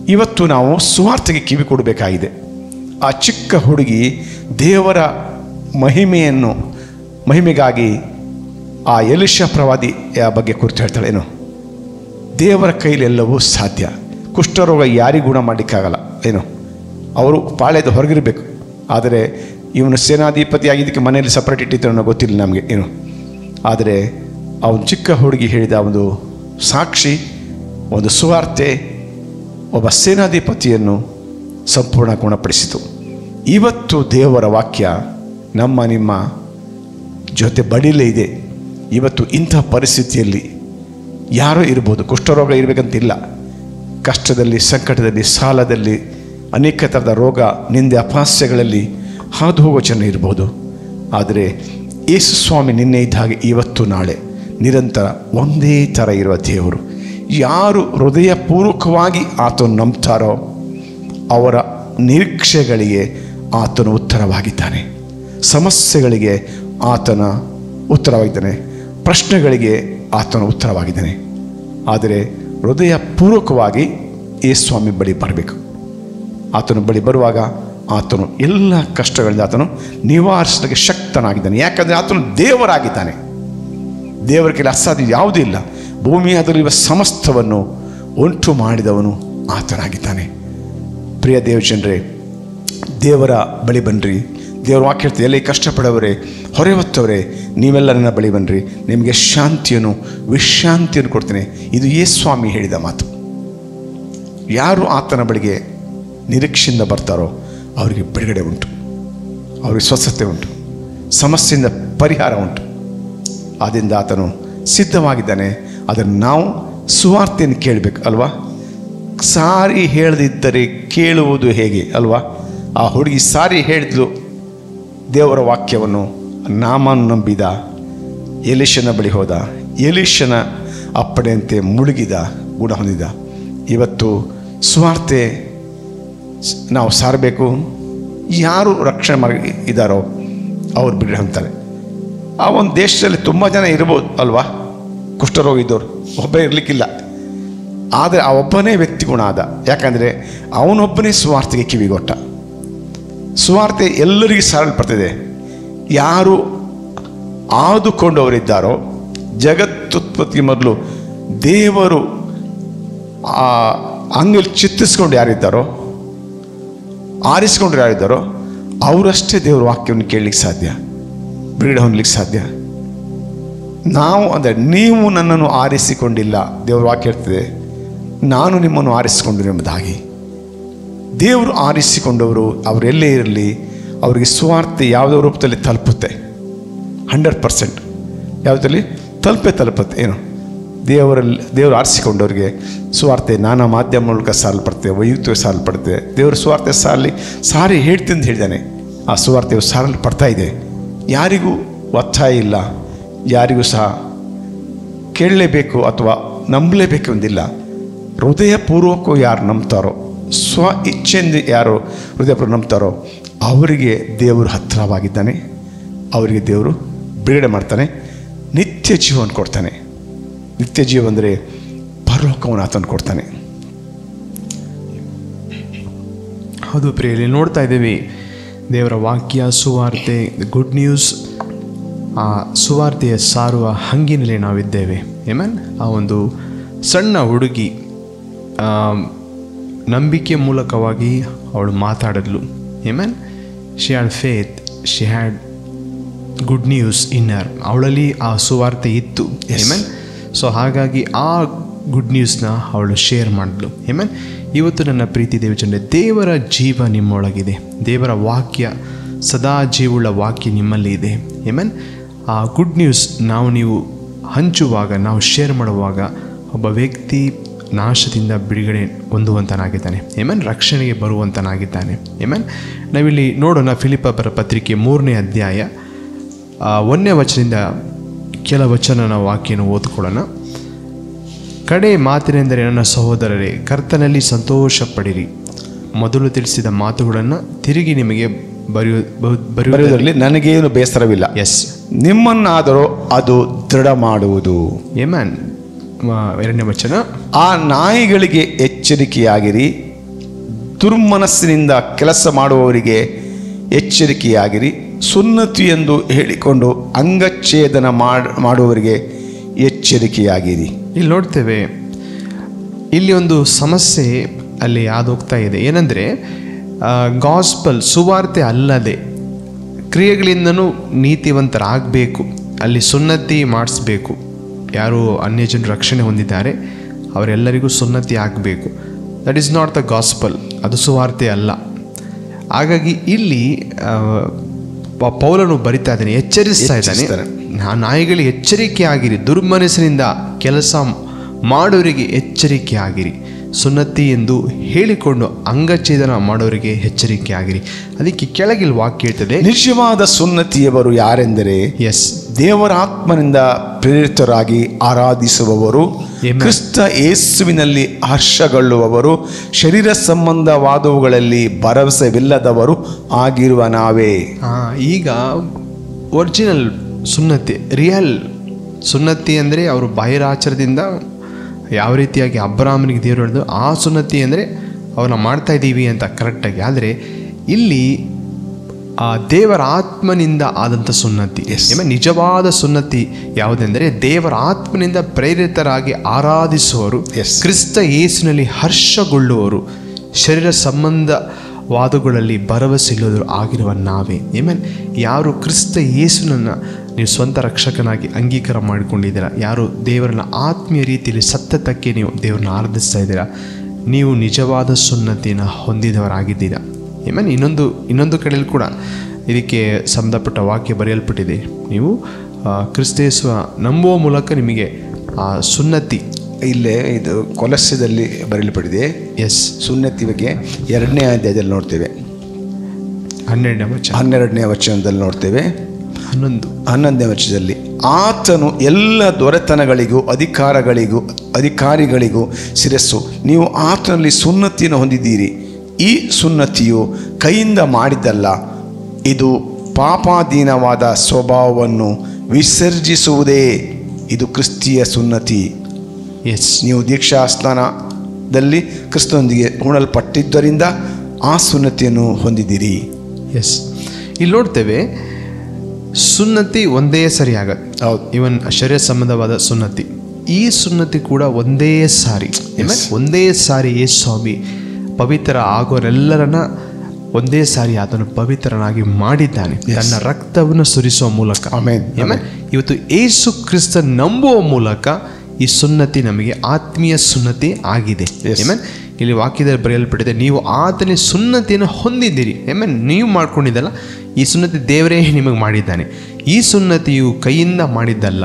ಇವತ್ತು ನಾವು ಸುವಾರ್ತೆಗೆ ಕಿವಿ ಕೊಡಬೇಕಾಗಿದೆ ಆ ಚಿಕ್ಕ ಹುಡುಗಿ ದೇವರ ಮಹಿಮೆಯನ್ನು ಮಹಿಮೆಗಾಗಿ ಆ ಎಲಿಶ ಪ್ರವಾದಿಯ ಬಗ್ಗೆ ಕುರಿತು ಹೇಳ್ತಾಳೇನು ದೇವರ ಕೈಲಿ ಎಲ್ಲವೂ ಸಾಧ್ಯ ಕುಷ್ಠರೋಗ ಯಾರಿಗೂ ಗುಣ ಮಾಡಲಿಕ್ಕಾಗಲ್ಲ ಏನು ಅವರು ಪಾಳ್ಯದ ಹೊರಗಿರಬೇಕು ಆದರೆ ಇವನು ಸೇನಾಧಿಪತಿ ಆಗಿದ್ದಕ್ಕೆ ಮನೆಯಲ್ಲಿ ಸಪ್ರೇಟ್ ಇಟ್ಟಿತ್ತು ಅನ್ನೋ ಗೊತ್ತಿಲ್ಲ ನಮಗೆ ಏನು ಆದರೆ ಅವನು ಚಿಕ್ಕ ಹುಡುಗಿ ಹೇಳಿದ ಒಂದು ಸಾಕ್ಷಿ ಒಂದು ಸುವಾರ್ತೆ ಒಬ್ಬ ಸೇನಾಧಿಪತಿಯನ್ನು ಸಂಪೂರ್ಣ ಗುಣಪಡಿಸಿತು ಇವತ್ತು ದೇವರ ವಾಕ್ಯ ನಮ್ಮ ನಿಮ್ಮ ಜೊತೆ ಬಡಿಲೇ ಇದೆ ಇವತ್ತು ಇಂಥ ಪರಿಸ್ಥಿತಿಯಲ್ಲಿ ಯಾರೋ ಇರ್ಬೋದು ಕುಷ್ಠರೋಗ ಇರಬೇಕಂತಿಲ್ಲ ಕಷ್ಟದಲ್ಲಿ ಸಂಕಟದಲ್ಲಿ ಸಾಲದಲ್ಲಿ ಅನೇಕ ಥರದ ರೋಗ ನಿಂದೆ ಅಪಾಸ್ಯಗಳಲ್ಲಿ ಹಾದು ಹೋಗೋ ಜನ ಇರ್ಬೋದು ಆದರೆ ಯೇಸು ಸ್ವಾಮಿ ನಿನ್ನೆ ಇದ್ದ ಹಾಗೆ ಇವತ್ತು ನಾಳೆ ನಿರಂತರ ಒಂದೇ ಥರ ಇರುವ ದೇವರು ಯಾರು ಹೃದಯಪೂರ್ವಕವಾಗಿ ಆತನು ನಂಬ್ತಾರೋ ಅವರ ನಿರೀಕ್ಷೆಗಳಿಗೆ ಆತನು ಉತ್ತರವಾಗಿದ್ದಾನೆ ಸಮಸ್ಯೆಗಳಿಗೆ ಆತನ ಉತ್ತರವಾಗಿದ್ದಾನೆ ಪ್ರಶ್ನೆಗಳಿಗೆ ಆತನ ಉತ್ತರವಾಗಿದ್ದಾನೆ ಆದರೆ ಹೃದಯಪೂರ್ವಕವಾಗಿ ಈ ಸ್ವಾಮಿ ಬಳಿ ಬರಬೇಕು ಆತನ ಬಳಿ ಬರುವಾಗ ಆತನು ಎಲ್ಲ ಕಷ್ಟಗಳಿಂದ ಆತನು ನಿವಾರಿಸಲಿಕ್ಕೆ ಶಕ್ತನಾಗಿದ್ದಾನೆ ಯಾಕಂದರೆ ಆತನು ದೇವರಾಗಿದ್ದಾನೆ ದೇವರ ಕೈಲಿ ಅಸಾಧ್ಯ ಯಾವುದೂ ಇಲ್ಲ ಭೂಮಿಯಾದಲ್ಲಿರುವ ಸಮಸ್ತವನ್ನು ಉಂಟು ಮಾಡಿದವನು ಆತನಾಗಿದ್ದಾನೆ ಪ್ರಿಯ ದೇವಜನರೇ ದೇವರ ಬಳಿ ಬನ್ನಿರಿ ದೇವರ ವಾಕ್ಯ ಹೇಳ್ತೀವಿ ಎಲ್ಲಿ ಕಷ್ಟಪಡವರೇ ಹೊರೆ ಹೊತ್ತವರೇ ನೀವೆಲ್ಲ ನನ್ನ ಬಳಿ ಬನ್ನಿರಿ ನಿಮಗೆ ಶಾಂತಿಯನ್ನು ವಿಶ್ರಾಂತಿಯನ್ನು ಕೊಡ್ತೇನೆ ಇದು ಯೇ ಸ್ವಾಮಿ ಹೇಳಿದ ಮಾತು ಯಾರು ಆತನ ಬಳಿಗೆ ನಿರೀಕ್ಷೆಯಿಂದ ಬರ್ತಾರೋ ಅವರಿಗೆ ಬಿಡುಗಡೆ ಉಂಟು ಅವರಿಗೆ ಸ್ವಸ್ಥತೆ ಉಂಟು ಸಮಸ್ಯೆಯಿಂದ ಪರಿಹಾರ ಉಂಟು ಆದ್ದರಿಂದ ಆತನು ಸಿದ್ಧವಾಗಿದ್ದಾನೆ ಅದನ್ನು ನಾವು ಸುವಾರ್ತೆಯನ್ನು ಕೇಳಬೇಕು ಅಲ್ವಾ ಸಾರಿ ಹೇಳದಿದ್ದರೆ ಕೇಳುವುದು ಹೇಗೆ ಅಲ್ವಾ ಆ ಹುಡುಗಿ ಸಾರಿ ಹೇಳಿದ್ಲು ದೇವರ ವಾಕ್ಯವನ್ನು ನಾಮನ್ನು ನಂಬಿದ ಎಲಿಶನ ಬಳಿ ಹೋದ ಎಲಿಶನ ಅಪ್ಪಣೆಯಂತೆ ಮುಳುಗಿದ ಗುಣ ಹೊಂದಿದ ಇವತ್ತು ಸುವಾರ್ತೆ ಸ್- ನಾವು ಸಾರಬೇಕು ಯಾರು ರಕ್ಷಣೆ ಮಾಡಿ ಇದ್ದಾರೋ ಅವ್ರು ಬಿಡುಗಡೆ ಹೊಂದ್ತಾರೆ ಆ ಒಂದು ದೇಶದಲ್ಲಿ ತುಂಬ ಜನ ಇರ್ಬೋದು ಅಲ್ವಾ ಕುಷ್ಠರೋಗ ಇದ್ದವರು ಒಬ್ಬರೇ ಇರಲಿಕ್ಕಿಲ್ಲ ಆದರೆ ಆ ಒಬ್ಬನೇ ವ್ಯಕ್ತಿ ಗುಣ ಆದ ಯಾಕಂದರೆ ಅವನೊಬ್ಬನೇ ಸುವಾರ್ತೆಗೆ ಕಿವಿಗೊಟ್ಟ ಸುವಾರ್ತೆ ಎಲ್ಲರಿಗೂ ಸಾರಲ್ಪಡ್ತಿದೆ ಯಾರು ಆದುಕೊಂಡವರಿದ್ದಾರೋ ಜಗತ್ತುತ್ಪತ್ತಿ ಮೊದಲು ದೇವರು ಆ ಅಂಗಲ್ಲಿ ಚಿತ್ತಿಸ್ಕೊಂಡು ಯಾರಿದ್ದಾರೋ ಆರಿಸ್ಕೊಂಡು ಯಾರಿದ್ದಾರೋ ಅವರಷ್ಟೇ ದೇವರ ವಾಕ್ಯವನ್ನು ಕೇಳಲಿಕ್ಕೆ ಸಾಧ್ಯ ಬಿಡುಗಡೆ ಹೊಂದಲಿಕ್ಕೆ ಸಾಧ್ಯ ನಾವು ಅಂದರೆ ನೀವು ನನ್ನನ್ನು ಆರಿಸಿಕೊಂಡಿಲ್ಲ ದೇವರ ವಾಕ್ಯ ಇರ್ತದೆ ನಾನು ನಿಮ್ಮನ್ನು ಆರಿಸಿಕೊಂಡರು ಎಂಬುದಾಗಿ ದೇವರು ಆರಿಸಿಕೊಂಡವರು ಅವರೆಲ್ಲೇ ಇರಲಿ ಅವರಿಗೆ ಸುವಾರ್ತೆ ಯಾವುದೋ ರೂಪದಲ್ಲಿ ತಲುಪುತ್ತೆ ಹಂಡ್ರೆಡ್ ಪರ್ಸೆಂಟ್ ಯಾವುದಲ್ಲಿ ತಲುಪೇ ತಲುಪುತ್ತೆ ಏನು ದೇವರಲ್ಲಿ ದೇವರು ಆರಿಸಿಕೊಂಡವರಿಗೆ ಸುವಾರ್ತೆ ನಾನಾ ಮಾಧ್ಯಮ ಮೂಲಕ ಸಾರಲ್ಪಡುತ್ತೆ ವೈಯಕ್ತಿಕ ಸಾರಲ್ಪಡುತ್ತೆ ದೇವರು ಸುವಾರ್ತೆ ಸಾರಲಿ ಸಾರಿ ಹೇಳ್ತೀನಿ ಅಂತ ಹೇಳಿದ್ದಾನೆ ಆ ಸುವಾರ್ತೆಯು ಸಾರಲ್ಪಡ್ತಾ ಇದೆ ಯಾರಿಗೂ ಒತ್ತಾಯ ಇಲ್ಲ ಯಾರಿಗೂ ಸಹ ಕೇಳಲೇಬೇಕು ಅಥವಾ ನಂಬಲೇಬೇಕು ಎಂದಿಲ್ಲ ಹೃದಯಪೂರ್ವಕ ಯಾರು ನಂಬ್ತಾರೋ ಸ್ವ ಇಚ್ಛೆಯಿಂದ ಯಾರು ಹೃದಯಪೂರ್ವಕ ನಂಬ್ತಾರೋ ಅವರಿಗೆ ದೇವರು ಹತ್ತಿರವಾಗಿದ್ದಾನೆ ಅವರಿಗೆ ದೇವರು ಬಿಡುಗಡೆ ಮಾಡ್ತಾನೆ ನಿತ್ಯ ಜೀವನ ಕೊಡ್ತಾನೆ ನಿತ್ಯ ಜೀವ ಅಂದರೆ ಪರಲೋಕವನ್ನು ಆತನು ಕೊಡ್ತಾನೆ ಹೌದು ಪ್ರಿಯಲ್ಲಿ ನೋಡ್ತಾ ಇದ್ದೀವಿ ದೇವರ ವಾಕ್ಯ ಸುವಾರ್ತೆ ಗುಡ್ ನ್ಯೂಸ್ ಆ ಸುವಾರ್ತೆಯ ಸಾರುವ ಹಂಗಿನಲ್ಲಿ ನಾವಿದ್ದೇವೆ ಏಮನ್ ಆ ಒಂದು ಸಣ್ಣ ಹುಡುಗಿ ಆ, ನಂಬಿಕೆ ಮೂಲಕವಾಗಿ ಅವಳು ಮಾತಾಡಿದ್ಲು amen she had faith she had good news inner ಅವಳಲ್ಲಿ ಆ ಸುವಾರ್ತೆ ಇತ್ತು Yes. ಏಮನ್ ಸೊ ಹಾಗಾಗಿ ಆ ಗುಡ್ ನ್ಯೂಸ್ನ ಅವಳು ಶೇರ್ ಮಾಡಿದ್ಲು ಏಮನ್ ಇವತ್ತು ನನ್ನ ಪ್ರೀತಿ ದೇವಚಂದ್ರೆ ದೇವರ ಜೀವ ನಿಮ್ಮೊಳಗಿದೆ ದೇವರ ವಾಕ್ಯ ಸದಾ ಜೀವುಳ್ಳ ವಾಕ್ಯ ನಿಮ್ಮಲ್ಲಿ ಇದೆ ಏಮನ್ ಆ ಗುಡ್ ನ್ಯೂಸ್ ನಾವು ನೀವು ಹಂಚುವಾಗ ನಾವು ಶೇರ್ ಮಾಡುವಾಗ ಒಬ್ಬ ವ್ಯಕ್ತಿ ನಾಶದಿಂದ ಬಿಡುಗಡೆ ಹೊಂದುವಂತನಾಗಿದ್ದಾನೆ ಏಮನ್ ರಕ್ಷಣೆಗೆ ಬರುವಂತನಾಗಿದ್ದಾನೆ ಏಮನ್ ನಾವಿಲ್ಲಿ ನೋಡೋಣ ಫಿಲಿಪ ಬರ ಪತ್ರಿಕೆ ಮೂರನೇ ಅಧ್ಯಾಯ ಆ, ಒಂದನೇ ವಚನದಿಂದ ಕೆಲ ವಚನ ನಾವು ವಾಕ್ಯನ ಓದ್ಕೊಳ್ಳೋಣ ಕಡೆ ಮಾತಿನೆಂದರೆ ನನ್ನ ಸಹೋದರರೇ ಕರ್ತನಲ್ಲಿ ಸಂತೋಷ ಪಡಿರಿ ಮೊದಲು ತಿಳಿಸಿದ ಮಾತುಗಳನ್ನು ತಿರುಗಿ ನಿಮಗೆ ಬರೆಯು ಬರೆಯುವುದರಲ್ಲಿ ಬರೆಯುವುದರಲ್ಲಿ ನನಗೇನು ಬೇಸರವಿಲ್ಲ ಎಸ್ ನಿಮ್ಮನ್ನಾದರೂ ಅದು ದೃಢ ಮಾಡುವುದು ಏಮ್ಯಾನ್ ಎರಡನೇ ವಚನ ಆ ನಾಯಿಗಳಿಗೆ ಎಚ್ಚರಿಕೆಯಾಗಿರಿ ದುರ್ಮನಸ್ಸಿನಿಂದ ಕೆಲಸ ಮಾಡುವವರಿಗೆ ಎಚ್ಚರಿಕೆಯಾಗಿರಿ ಸುನ್ನತಿ ಎಂದು ಹೇಳಿಕೊಂಡು ಅಂಗಚ್ಛೇದನ ಮಾಡ್ ಮಾಡುವವರಿಗೆ ಎಚ್ಚರಿಕೆಯಾಗಿರಿ ಇಲ್ಲಿ ನೋಡ್ತೇವೆ ಇಲ್ಲಿ ಒಂದು ಸಮಸ್ಯೆ ಅಲ್ಲಿ ಹೋಗ್ತಾ ಇದೆ ಏನಂದರೆ ಗಾಸ್ಪಲ್ ಸುವಾರ್ತೆ ಅಲ್ಲದೆ ಕ್ರಿಯೆಗಳಿಂದನೂ ನೀತಿವಂತರಾಗಬೇಕು ಅಲ್ಲಿ ಸುನ್ನತಿ ಮಾಡಿಸ್ಬೇಕು ಯಾರು ಅನ್ಯಜನರು ರಕ್ಷಣೆ ಹೊಂದಿದ್ದಾರೆ ಅವರೆಲ್ಲರಿಗೂ ಸುನ್ನತಿ ಆಗಬೇಕು that is not the gospel ಅದು ಸುವಾರ್ತೆ ಅಲ್ಲ ಹಾಗಾಗಿ ಇಲ್ಲಿ ಆ, ಪ- ಪೌಲನು ಬರಿತಾ ಇದ್ದಾನೆ ಎಚ್ಚರಿಸ್ತಾ ಇದ್ದಾನೆ ಎಚ್ಚರಿಸ್ತಾನೆ. ನಾ ನಾಯಿಗಳಿಗೆ ಎಚ್ಚರಿಕೆ ಆಗಿರಿ ದುರ್ಮನಸ್ಸಿನಿಂದ ಕೆಲಸ ಮಾಡೋರಿಗೆ ಎಚ್ಚರಿಕೆ ಆಗಿರಿ ಸುನ್ನತಿ ಎಂದು ಹೇಳಿಕೊಂಡು ಅಂಗಛೇದನ ಮಾಡೋರಿಗೆ ಎಚ್ಚರಿಕೆ ಆಗಿರಿ ಅದಕ್ಕೆ ಕೆಳಗಿಲ್ ವಾಕ್ಯ ಹೇಳ್ತದೆ ನಿಜವಾದ ಸುನ್ನತಿಯವರು ಯಾರೆಂದರೆ ಎಸ್ ದೇವರ ಆತ್ಮನಿಂದ ಪ್ರೇರಿತರಾಗಿ ಆರಾಧಿಸುವವರು Amen. ಕ್ರಿಸ್ತ ಯೇಸುವಿನಲ್ಲಿ ಹರ್ಷಗೊಳ್ಳುವವರು ಶರೀರ ಸಂಬಂಧವಾದವುಗಳಲ್ಲಿ ಭರವಸೆವಿಲ್ಲದವರು ಆಗಿರುವ ನಾವೇ ಈಗ ಒರಿಜಿನಲ್ ಸುನ್ನತಿ ರಿಯಲ್ ಸುನ್ನತಿ ಅಂದರೆ ಅವರು ಬಾಹಿರಾಚಾರದಿಂದ ಯಾವ ರೀತಿಯಾಗಿ ಅಬ್ರಾಹ್ಮನಿಗೆ ದೇವರು ಹೇಳಿದ್ರು ಆ ಸುನ್ನತಿ ಅಂದರೆ ಅವನ್ನ ಮಾಡ್ತಾ ಇದ್ದೀವಿ ಅಂತ ಕರೆಕ್ಟಾಗಿ ಆದರೆ ಇಲ್ಲಿ ಆ ದೇವರ ಆತ್ಮನಿಂದ ಆದಂಥ ಸುನ್ನತಿ ಆಮೇಲೆ ನಿಜವಾದ ಸುನ್ನತಿ ಯಾವುದೆಂದರೆ ದೇವರ ಆತ್ಮನಿಂದ ಪ್ರೇರಿತರಾಗಿ ಆರಾಧಿಸುವವರು Yes. ಕ್ರಿಸ್ತ ಯೇಸುನಲ್ಲಿ ಹರ್ಷಗೊಳ್ಳುವವರು ಶರೀರ ಸಂಬಂಧವಾದಗಳಲ್ಲಿ ಭರವಸೆ ಇಲ್ಲದರು ಆಗಿರುವ ನಾವೇ ಏಮನ್ ಯಾರು ಕ್ರಿಸ್ತ ಯೇಸುನನ್ನು ನೀವು ಸ್ವಂತ ರಕ್ಷಕನಾಗಿ ಅಂಗೀಕಾರ ಮಾಡಿಕೊಂಡಿದ್ದೀರಾ ಯಾರು ದೇವರನ್ನ ಆತ್ಮೀಯ ರೀತಿಯಲ್ಲಿ ಸತ್ತತಕ್ಕೆ ನೀವು ದೇವರನ್ನ ಆರಾಧಿಸ್ತಾ ಇದ್ದೀರಾ ನೀವು ನಿಜವಾದ ಸುನ್ನತಿಯನ್ನು ಹೊಂದಿದವರಾಗಿದ್ದೀರಾ ಏಮನ್ ಇನ್ನೊಂದು ಇನ್ನೊಂದು ಕಡೆಯಲ್ಲಿ ಕೂಡ ಇದಕ್ಕೆ ಸಂಬಂಧಪಟ್ಟ ವಾಕ್ಯ ಬರೆಯಲ್ಪಟ್ಟಿದೆ ನೀವು ಆ, ಕ್ರಿಸ್ತ ಯೇಸುವ ನಂಬುವ ಮೂಲಕ ನಿಮಗೆ ಆ ಸುನ್ನತಿ ಇಲ್ಲೇ ಇದು ಕೊಲಸ್ಯದಲ್ಲಿ ಬರೆಯಲ್ಪಟ್ಟಿದೆ ಎಸ್ ಸುನ್ನತಿ ಬಗ್ಗೆ ಎರಡನೇ ಅಧ್ಯಾಯದಲ್ಲಿ ನೋಡ್ತೇವೆ ಹನ್ನೆರಡನೇ ವಚನ ಹನ್ನೆರಡನೇ ವಚನದಲ್ಲಿ ನೋಡ್ತೇವೆ ಹನ್ನೊಂದು ಹನ್ನೊಂದನೇ ವಚನದಲ್ಲಿ ಆತನು ಎಲ್ಲ ದೊರೆತನಗಳಿಗೂ ಅಧಿಕಾರಗಳಿಗೂ ಅಧಿಕಾರಿಗಳಿಗೂ ಶಿರಸ್ಸು ನೀವು ಆತನಲ್ಲಿ ಸುನ್ನತಿಯನ್ನು ಹೊಂದಿದ್ದೀರಿ ಈ ಸುನ್ನತಿಯು ಕೈಯಿಂದ ಮಾಡಿದ್ದಲ್ಲ ಇದು ಪಾಪಾಧೀನವಾದ ಸ್ವಭಾವವನ್ನು ವಿಸರ್ಜಿಸುವುದೇ ಇದು ಕ್ರಿಸ್ತಿಯ ಸುನ್ನತಿ ಎಸ್ ನೀವು ದೀಕ್ಷಾ ಸ್ನಾನದಲ್ಲಿ ಕ್ರಿಸ್ತನೊಂದಿಗೆ ಉಣಲ್ಪಟ್ಟಿದ್ದರಿಂದ ಆ ಸುನ್ನತಿಯನ್ನು ಹೊಂದಿದ್ದೀರಿ ಎಸ್ ಇಲ್ಲಿ ನೋಡ್ತೇವೆ ಸುನ್ನತಿ ಒಂದೇ ಸರಿ ಆಗತ್ತೆ ಹೌದು ಇವನ್ ಶರೀರ ಸಂಬಂಧವಾದ ಸುನ್ನತಿ ಈ ಸುನ್ನತಿ ಕೂಡ ಒಂದೇ ಸಾರಿ Amen? ಒಂದೇ ಸಾರಿ ಯೇಸು ಸ್ವಾಮಿ ಪವಿತ್ರ ಆಗೋರೆಲ್ಲರನ್ನ ಒಂದೇ ಸಾರಿ ಆತನು ಪವಿತ್ರನಾಗಿ ಮಾಡಿದ್ದಾನೆ ತನ್ನ ರಕ್ತವನ್ನು ಸುರಿಸುವ ಮೂಲಕ Amen. Amen? ಇವತ್ತು ಏಸು ಕ್ರಿಸ್ತ ನಂಬುವ ಮೂಲಕ ಈ ಸುನ್ನತಿ ನಮಗೆ ಆತ್ಮೀಯ ಸುನ್ನತಿ ಆಗಿದೆ Yes. Amen? ಇಲ್ಲಿ ವಾಕ್ಯದಲ್ಲಿ ಬರೆಯಲ್ಪಟ್ಟಿದೆ ನೀವು ಆತನ ಸುನ್ನತಿಯನ್ನು ಹೊಂದಿದ್ದೀರಿ ಏಮನ್ ನೀವು ಮಾಡ್ಕೊಂಡಿದ್ದಲ್ಲ ಈ ಸುನ್ನತಿ ದೇವರೇ ನಿಮಗೆ ಮಾಡಿದ್ದಾನೆ ಈ ಸುನ್ನತಿಯು ಕೈಯಿಂದ ಮಾಡಿದ್ದಲ್ಲ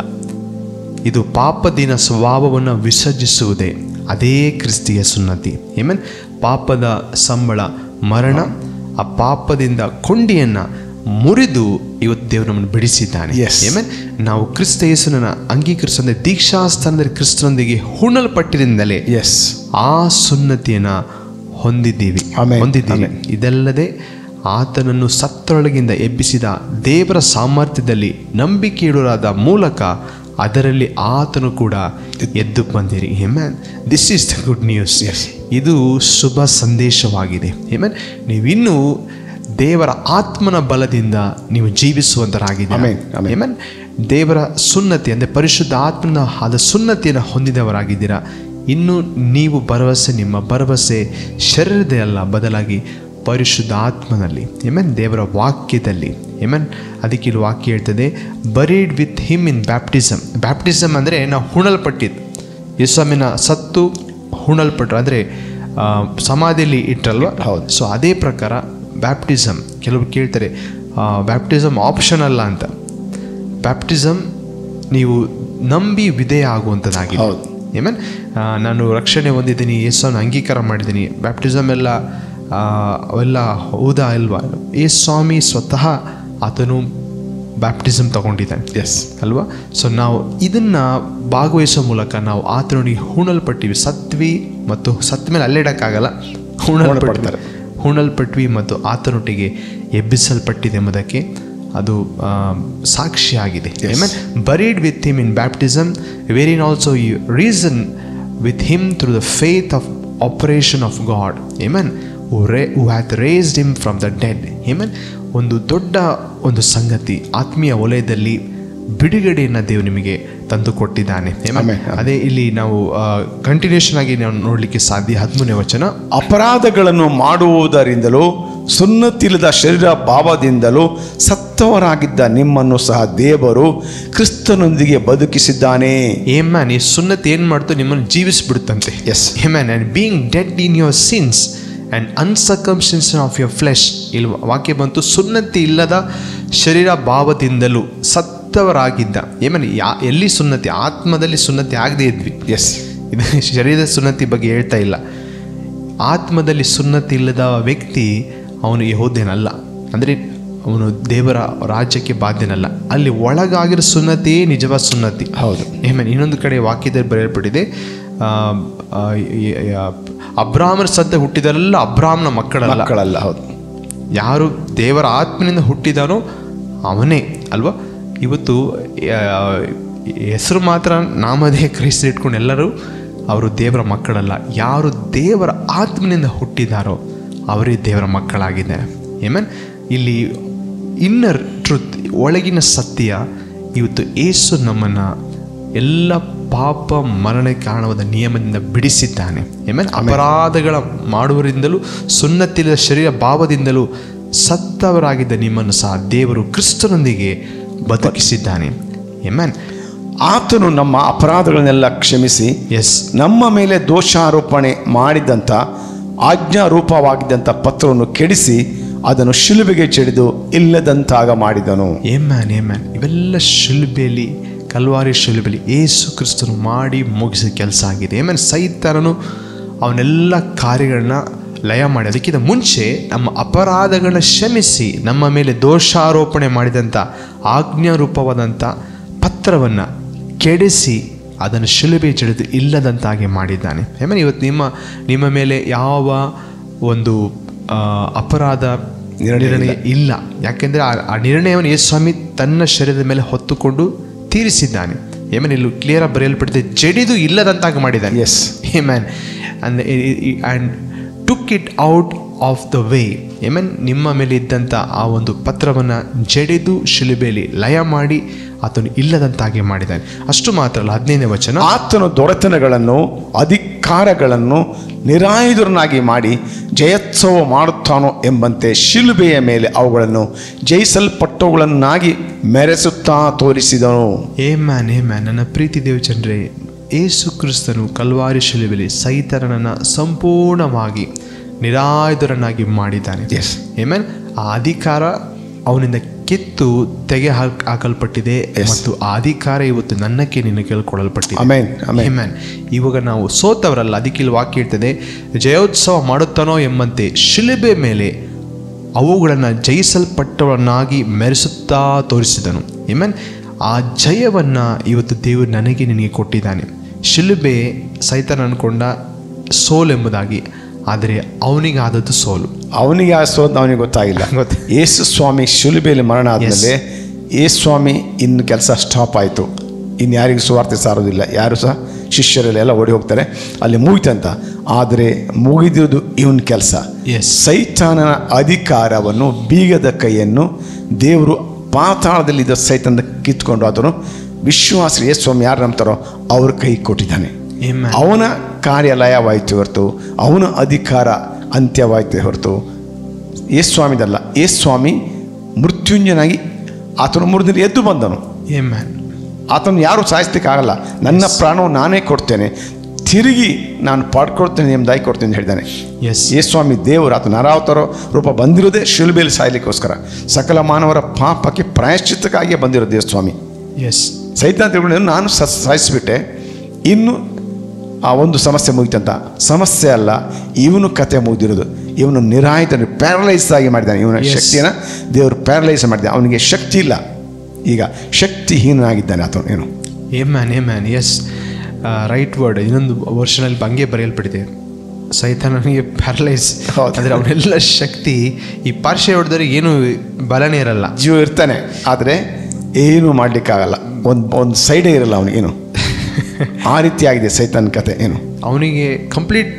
ಇದು ಪಾಪದಿನ ಸ್ವಭಾವವನ್ನು ವಿಸರ್ಜಿಸುವುದೇ ಅದೇ ಕ್ರಿಸ್ತಿಯ ಸುನ್ನತಿ ಏಮನ್ ಪಾಪದ ಸಂಬಳ ಮರಣ ಆ ಪಾಪದಿಂದ ಕೊಂಡಿಯನ್ನು ಮುರಿದು ಇವತ್ತು ದೇವರು ನಮ್ಮನ್ನು ಬಿಡಿಸಿದ್ದಾನೆ Yes. ಏಮನ್ ನಾವು ಕ್ರಿಸ್ತ ಯೇಸುನನ್ನ ಅಂಗೀಕರಿಸಂದ್ರೆ ದೀಕ್ಷಾಸ್ಥಾನದಲ್ಲಿ ಕ್ರಿಸ್ತನೊಂದಿಗೆ ಹುಣ್ಣಲ್ಪಟ್ಟಿರಿಂದಲೇ ಎಸ್ ಆ ಸುನ್ನತಿಯನ್ನು ಹೊಂದಿದ್ದೀವಿ Amen. ಹೊಂದಿದ್ದೀವಿ ಇದಲ್ಲದೆ ಆತನನ್ನು ಸತ್ತರೊಳಗಿಂದ ಎಬ್ಬಿಸಿದ ದೇವರ ಸಾಮರ್ಥ್ಯದಲ್ಲಿ ನಂಬಿಕೆಯುಡರಾದ ಮೂಲಕ ಅದರಲ್ಲಿ ಆತನು ಕೂಡ ಎದ್ದು ಬಂದಿರಿ amen this is the good news ಇದು ಶುಭ ಸಂದೇಶವಾಗಿದೆ ಹೆಮನ್ ನೀವಿನ್ನೂ ದೇವರ ಆತ್ಮನ ಬಲದಿಂದ ನೀವು ಜೀವಿಸುವಂತರಾಗಿದ್ದೀರಿ Amen. Amen. ಏಮನ್ ದೇವರ ಸುನ್ನತಿ ಅಂದರೆ ಪರಿಶುದ್ಧ ಆತ್ಮನ ಆದ ಸುನ್ನತಿಯನ್ನು ಹೊಂದಿದವರಾಗಿದ್ದೀರಾ ಇನ್ನು ನೀವು ಭರವಸೆ ನಿಮ್ಮ ಭರವಸೆ ಶರೀರದೇ ಅಲ್ಲ ಬದಲಾಗಿ ಪರಿಶುದ್ಧ ಆತ್ಮನಲ್ಲಿ ಏಮನ್ ದೇವರ ವಾಕ್ಯದಲ್ಲಿ ಏಮನ್ ಅದಕ್ಕೆ ಇಲ್ಲಿ ವಾಕ್ಯ ಹೇಳ್ತದೆ buried with him in baptism baptism ಅಂದರೆ ನಾವು ಹುಣಲ್ಪಟ್ಟಿದ್ದು ಯೇಸುವಿನ ಸತ್ತು ಹುಣಲ್ಪಟ್ರು ಅಂದರೆ ಸಮಾಧಿಯಲ್ಲಿ ಇಟ್ಟರಲ್ವ ಹೌದು. ಸೊ ಅದೇ ಪ್ರಕಾರ ಬ್ಯಾಪ್ಟಿಸಮ್ ಕೆಲವರು ಕೇಳ್ತಾರೆ ಬ್ಯಾಪ್ಟಿಸಮ್ ಆಪ್ಷನ್ ಅಲ್ಲ ಅಂತ ಬ್ಯಾಪ್ಟಿಸಮ್ ನೀವು ನಂಬಿ ವಿಧೇಯ ಆಗುವಂಥದ್ದಾಗಿದೆ ಹೌದು. ಏಮನ್ ನಾನು ರಕ್ಷಣೆ ಹೊಂದಿದ್ದೀನಿ ಯೇಸನ್ನು ಅಂಗೀಕಾರ ಮಾಡಿದ್ದೀನಿ ಬ್ಯಾಪ್ಟಿಸಮ್ ಎಲ್ಲ ಆ, ಅವೆಲ್ಲ ಹೌದಾ ಇಲ್ವಾ ಯೇಸು ಸ್ವಾಮಿ ಸ್ವತಃ ಆತನು ಬ್ಯಾಪ್ಟಿಸಮ್ ತಗೊಂಡಿದ್ದಾನೆ ಎಸ್ ಅಲ್ವಾ ಸೊ ನಾವು ಇದನ್ನ ಭಾಗವಹಿಸೋ ಮೂಲಕ ನಾವು ಆತನಿಗೆ ಹೂಣಲ್ಪಟ್ಟಿವಿ ಸತ್ವಿ ಮತ್ತು ಸತ್ತ ಮೇಲೆ ಅಲ್ಲೇಡಕ್ಕಾಗಲ್ಲ ಹೂಣಲ್ಪಡ್ತಾರೆ ಹೂಣಲ್ಪಟ್ವಿ ಮತ್ತು ಆತನೊಟ್ಟಿಗೆ ಎಬ್ಬಿಸಲ್ಪಟ್ಟಿದೆ ಎಂಬುದಕ್ಕೆ ಅದು ಆ, ಸಾಕ್ಷಿಯಾಗಿದೆ buried with him in baptism wherein also you risen with him through the faith of operation of God amen ರೇ who hath raised him from the dead amen ಒಂದು ದೊಡ್ಡ ಒಂದು ಸಂಗತಿ ಆತ್ಮೀಯ ವಲಯದಲ್ಲಿ ಬಿಡುಗಡೆಯನ್ನು ದೇವರು ನಿಮಗೆ ತಂದು ಕೊಟ್ಟಿದ್ದಾನೆ Amen. Amen. ಅದೇ ಇಲ್ಲಿ ನಾವು ಕಂಟಿನ್ಯೂಷನ್ ಆಗಿ ನಾವು ನೋಡಲಿಕ್ಕೆ ಸಾಧ್ಯ ಹದಿಮೂರನೇ ವಚನ ಅಪರಾಧಗಳನ್ನು ಮಾಡುವುದರಿಂದಲೂ ಸುನ್ನತಿಲ್ಲದ ಶರೀರ ಭಾವದಿಂದಲೂ ಸತ್ತವರಾಗಿದ್ದ ನಿಮ್ಮನ್ನು ಸಹ ದೇವರು ಕ್ರಿಸ್ತನೊಂದಿಗೆ ಬದುಕಿಸಿದ್ದಾನೆ ಏಮ್ಯಾನ್ ಈ ಸುನ್ನತಿ ಏನು ಮಾಡ್ತು ನಿಮ್ಮನ್ನು ಜೀವಿಸ್ಬಿಡುತ್ತಂತೆ yes Amen. And being dead in your sins and uncircumcision of your flesh ಇಲ್ಲಿ ವಾಕ್ಯ ಬಂತು ಸುನ್ನತಿ ಇಲ್ಲದ ಶರೀರ ಭಾವದಿಂದಲೂ ಸತ್ತವರಾಗಿದ್ದ ಏಮನ್ ಯಾ ಎಲ್ಲಿ ಸುನ್ನತಿ ಆತ್ಮದಲ್ಲಿ ಸುನ್ನತಿ ಆಗದೇ ಇದ್ವಿ ಎಸ್ ಇದು ಶರೀರದ ಸುನ್ನತಿ ಬಗ್ಗೆ ಹೇಳ್ತಾ ಇಲ್ಲ ಆತ್ಮದಲ್ಲಿ ಸುನ್ನತಿ ಇಲ್ಲದ ವ್ಯಕ್ತಿ ಅವನು ಯಹೋದ್ಯನಲ್ಲ ಅಂದರೆ ಅವನು ದೇವರ ರಾಜ್ಯಕ್ಕೆ ಬಾಧ್ಯನಲ್ಲ ಅಲ್ಲಿ ಒಳಗಾಗಿರೋ ಸುನ್ನತಿಯೇ ನಿಜವಾದ ಸುನ್ನತಿ ಹೌದು ಏಮನ್ ಇನ್ನೊಂದು ಕಡೆ ವಾಕ್ಯದಲ್ಲಿ ಬರೆಯಲ್ಪಟ್ಟಿದೆ ಆ, ಆ, ಈ- ಈ- ಆ, ಅಬ್ರಾಮನ ಸದ್ದ ಹುಟ್ಟಿದರೆಲ್ಲ ಅಬ್ರಾಮ್ನ ಮಕ್ಕಳಲ್ಲ ಮಕ್ಕಳಲ್ಲ ಹೌದು ಯಾರು ದೇವರ ಆತ್ಮನಿಂದ ಹುಟ್ಟಿದಾನೋ ಅವನೇ ಅಲ್ವಾ ಇವತ್ತು ಆ, ಹೆಸರು ಮಾತ್ರ ನಾಮದೇ ಕ್ರೈಸ್ತ ಇಟ್ಕೊಂಡು ಎಲ್ಲರೂ ಅವರು ದೇವರ ಮಕ್ಕಳಲ್ಲ ಯಾರು ದೇವರ ಆತ್ಮನಿಂದ ಹುಟ್ಟಿದಾರೋ ಅವರೇ ದೇವರ ಮಕ್ಕಳಾಗಿದ್ದಾರೆ ಏಮನ್ ಇಲ್ಲಿ ಇನ್ನರ್ ಟ್ರುತ್ ಒಳಗಿನ ಸತ್ಯ ಇವತ್ತು ಏಸು ನಮ್ಮನ್ನು ಎಲ್ಲ ಪಾಪ ಮರಣ ಕಾರಣವಾದ ನಿಯಮದಿಂದ ಬಿಡಿಸಿದ್ದಾನೆ ಏಮನ್ ಅಪರಾಧಗಳ ಮಾಡುವರಿಂದಲೂ ಸುನ್ನತಿಲ್ಲದ ಶರೀರ ಭಾವದಿಂದಲೂ ಸತ್ತವರಾಗಿದ್ದ ನಿಮ್ಮನ್ನು ಸಹ ದೇವರು ಕ್ರಿಸ್ತನೊಂದಿಗೆ ಬದುಕಿಸಿದ್ದಾನೆ ಏಮನ್ ಆತನು ನಮ್ಮ ಅಪರಾಧಗಳನ್ನೆಲ್ಲ ಕ್ಷಮಿಸಿ ಎಸ್ ನಮ್ಮ ಮೇಲೆ ದೋಷಾರೋಪಣೆ ಮಾಡಿದಂಥ ಆಜ್ಞಾರೂಪವಾಗಿದ್ದಂಥ ಪತ್ರವನ್ನು ಕೆಡಿಸಿ ಅದನ್ನು ಶಿಲುಬೆಗೆ ಚೆಡಿದು ಇಲ್ಲದಂತಾಗ ಮಾಡಿದನು ಏಮ್ಯಾನ್ ಏಮ್ಯಾನ್ ಇವೆಲ್ಲ ಶಿಲ್ಬೆಯಲ್ಲಿ ಕಲ್ವಾರಿ ಶಿಲ್ಬೆಯಲ್ಲಿ ಏಸು ಕ್ರಿಸ್ತನು ಮಾಡಿ ಮುಗಿಸಿದ ಕೆಲಸ ಆಗಿದೆ ಏಮ್ಯಾನ್ ಸೈತಾನನು ಅವನೆಲ್ಲ ಕಾರ್ಯಗಳನ್ನ ಲಯ ಮಾಡಿ ಅದಕ್ಕಿಂತ ಮುಂಚೆ ನಮ್ಮ ಅಪರಾಧಗಳನ್ನ ಕ್ಷಮಿಸಿ ನಮ್ಮ ಮೇಲೆ ದೋಷಾರೋಪಣೆ ಮಾಡಿದಂಥ ಆಜ್ಞಾರೂಪವಾದಂಥ ಪತ್ರವನ್ನು ಕೆಡಿಸಿ ಅದನ್ನು ಶಿಲುಬೆ ಚೆಡಿದು ಇಲ್ಲದಂತಾಗಿ ಮಾಡಿದ್ದಾನೆ ಏಮನ್ ಇವತ್ತು ನಿಮ್ಮ ನಿಮ್ಮ ಮೇಲೆ ಯಾವ ಒಂದು ಆ, ಅಪರಾಧ ನಿರ್ಣಯ ಇಲ್ಲ ಯಾಕೆಂದರೆ ಆ- ಆ ನಿರ್ಣಯವನ್ನು ಯೇಸು ಸ್ವಾಮಿ ತನ್ನ ಶರೀರದ ಮೇಲೆ ಹೊತ್ತುಕೊಂಡು ತೀರಿಸಿದ್ದಾನೆ ಏಮನ್ ಇಲ್ಲಿ ಕ್ಲಿಯರ್ ಆಗಿ ಬರೆಯಲ್ಪಟ್ಟಿದೆ ಜಡಿದು ಇಲ್ಲದಂತಾಗಿ ಮಾಡಿದ್ದಾನೆ yes amen and and took it out of the way amen ನಿಮ್ಮ ಮೇಲೆ ಇದ್ದಂಥ ಆ ಒಂದು ಪತ್ರವನ್ನು ಜಡಿದು ಶಿಲುಬೆಯಲ್ಲಿ ಲಯ ಮಾಡಿ ಆತನು ಇಲ್ಲದಂತಾಗಿ ಮಾಡಿದ್ದಾನೆ ಅಷ್ಟು ಮಾತ್ರ ಅಲ್ಲ ಹದಿನೈದನೇ ವಚನ ಆತನು ದೊರೆತನಗಳನ್ನು ಅಧಿಕಾರಗಳನ್ನು ನಿರಾಯುಧರನ್ನಾಗಿ ಮಾಡಿ ಜಯೋತ್ಸವ ಮಾಡುತ್ತಾನೋ ಎಂಬಂತೆ ಶಿಲುಬೆಯ ಮೇಲೆ ಅವುಗಳನ್ನು ಜಯಿಸಲ್ಪಟ್ಟವುಗಳನ್ನಾಗಿ ಮೆರೆಸುತ್ತಾ ತೋರಿಸಿದನು ಏ ಮ್ಯಾನ್ ಏ ಮ್ಯಾನ್ ನನ್ನ ಪ್ರೀತಿ ದೇವಚಂದ್ರೆ ಏಸು ಕ್ರಿಸ್ತನು ಕಲ್ವಾರಿ ಶಿಲುಬೆಯಲ್ಲಿ ಸೈತನನ್ನು ಸಂಪೂರ್ಣವಾಗಿ ನಿರಾಯುಧರನ್ನಾಗಿ ಮಾಡಿದ್ದಾನೆ ಎಸ್ ಏಮನ್ ಆ ಅಧಿಕಾರ ಅವನಿಂದ ಕಿತ್ತು ತೆಗೆ ಹಾಕ್ ಹಾಕಲ್ಪಟ್ಟಿದೆ ಮತ್ತು ಆ ಅಧಿಕಾರ ಇವತ್ತು ನನ್ನಕ್ಕೆ ನಿನ್ನ ಕೇಳ್ಕೊಡಲ್ಪಟ್ಟಿದೆ ಅಮೇನ್ ಅಮೇನ್ Amen. ಇವಾಗ ನಾವು ಸೋತವರಲ್ಲ ಅದಕ್ಕೆ ಇಲ್ಲಿ ವಾಕ್ಯ ಇರ್ತದೆ ಜಯೋತ್ಸವ ಮಾಡುತ್ತಾನೋ ಎಂಬಂತೆ ಶಿಲುಬೆ ಮೇಲೆ ಅವುಗಳನ್ನು ಜಯಿಸಲ್ಪಟ್ಟವನ್ನಾಗಿ ಮೆರೆಸುತ್ತಾ ತೋರಿಸಿದನು ಏಮನ್ ಆ ಜಯವನ್ನು ಇವತ್ತು ದೇವರು ನನಗೆ ನಿನಗೆ ಕೊಟ್ಟಿದ್ದಾನೆ ಶಿಲುಬೆ ಸೈತನ ಅನ್ಕೊಂಡ ಸೋಲ್ ಎಂಬುದಾಗಿ ಆದರೆ ಅವನಿಗಾದದ್ದು ಸೋಲು ಅವನಿಗೆ ಆ ಸೋದ್ ಅವನಿಗೆ ಗೊತ್ತಾಗಿಲ್ಲ ಗೊತ್ತು. ಯೇಸು ಸ್ವಾಮಿ ಶಿಲುಬೆಯಲ್ಲಿ ಮರಣ ಆದಮೇಲೆ ಯೇಸು ಸ್ವಾಮಿ ಇನ್ನು ಕೆಲಸ ಸ್ಟಾಪ್ ಆಯಿತು ಇನ್ನು ಯಾರಿಗೂ ಸುವಾರ್ತೆ ಸಾರೋದಿಲ್ಲ ಯಾರು ಸಹ ಶಿಷ್ಯರಲ್ಲೆಲ್ಲ ಓಡಿ ಹೋಗ್ತಾರೆ ಅಲ್ಲಿ ಮುಗಿತಂತ ಆದರೆ ಮುಗಿದುದು ಇವನ್ ಕೆಲಸ ಎಸ್ ಸೈತಾನನ ಅಧಿಕಾರವನ್ನು ಬೀಗದ ಕೈಯನ್ನು ದೇವರು ಪಾತಾಳದಲ್ಲಿದ್ದ ಸೈತಾನದ ಕಿತ್ಕೊಂಡು ಆತನು ವಿಶ್ವಾಸ ಯೇಸು ಸ್ವಾಮಿ ಯಾರು ನಂಬ್ತಾರೋ ಅವ್ರ ಕೈ ಕೊಟ್ಟಿದ್ದಾನೆ Amen. ಅವನ ಕಾರ್ಯಾಲಯವಾಯಿತು ಹೊರತು ಅವನ ಅಧಿಕಾರ ಅಂತ್ಯವಾಯಿತು ಹೊರತು ಯೇಸು ಸ್ವಾಮಿದಲ್ಲ ಯೇಸು ಸ್ವಾಮಿ ಮೃತ್ಯುಂಜನಾಗಿ ಆತನು ಮುರಿದ ಎದ್ದು ಬಂದನು Amen. ಆತನು ಯಾರು ಸಾಯಿಸ್ಲಿಕ್ಕಾಗಲ್ಲ ನನ್ನ ಪ್ರಾಣವನ್ನು ನಾನೇ ಕೊಡ್ತೇನೆ ತಿರುಗಿ ನಾನು ಪಡ್ಕೊಡ್ತೇನೆ ಎಂಬುದಾಗಿ ಕೊಡ್ತೇನೆ ಅಂತ ಹೇಳಿದ್ದಾನೆ ಎಸ್ ಯೇಸ್ವಾಮಿ ದೇವರು ಆತ ನರಾವತಾರ ರೂಪ ಬಂದಿರೋದೇ ಶಿಲುಬೆಯಲ್ಲಿ ಸಾಯಲಿಕ್ಕೋಸ್ಕರ ಸಕಲ ಮಾನವರ ಪಾಪಕ್ಕೆ ಪ್ರಾಯಶ್ಚಿತ್ತಕ್ಕಾಗಿಯೇ ಬಂದಿರೋದು ಯೇಸ್ವಾಮಿ ಎಸ್ ಸೈತಾನ ತಿಳ್ಕೊಂಡು ನಾನು ಸ ಸಾಯಿಸಿಬಿಟ್ಟೆ ಇನ್ನು ಆ ಒಂದು ಸಮಸ್ಯೆ ಮುಗಿತಂತ ಸಮಸ್ಯೆ ಅಲ್ಲ ಇವನು ಕತೆ ಮುಗಿದಿರೋದು ಇವನು ನಿರಾಯಿತ ಪ್ಯಾರಲೈಸ್ ಆಗಿ ಮಾಡಿದ್ದಾನೆ ಇವನ Yes. ಶಕ್ತಿಯನ್ನು ದೇವರು ಪ್ಯಾರಲೈಸ್ ಮಾಡಿದ್ದಾನೆ ಅವನಿಗೆ ಶಕ್ತಿ ಇಲ್ಲ ಈಗ ಶಕ್ತಿಹೀನಾಗಿದ್ದಾನೆ ಆತನು ಏನು ಏ ಮ್ಯಾನ್ ಏ ಮ್ಯಾನ್ ಎಸ್ ರೈಟ್ ವರ್ಡ್ ಇನ್ನೊಂದು ವರ್ಷನಲ್ಲಿ ಹಂಗೆ ಬರೆಯಲ್ಪಟ್ಟಿದೆ ಸೈತಾನನಿಗೆ ಪ್ಯಾರಲೈಸ್ ಹೌದು. ಅಂದರೆ ಅವನೆಲ್ಲ ಶಕ್ತಿ ಈ ಪಾರ್ಶ್ವ ಹೊಡೆದ್ರೆ ಏನು ಬಲನೇ ಇರಲ್ಲ ಜೀವ ಇರ್ತಾನೆ ಆದರೆ ಏನೂ ಮಾಡಲಿಕ್ಕಾಗಲ್ಲ ಒಂದು ಒಂದು ಸೈಡೇ ಇರಲ್ಲ ಅವನಿಗೇನು ಆ ರೀತಿಯಾಗಿದೆ ಸೈತಾನ್ ಕತೆ ಏನು ಅವನಿಗೆ ಕಂಪ್ಲೀಟ್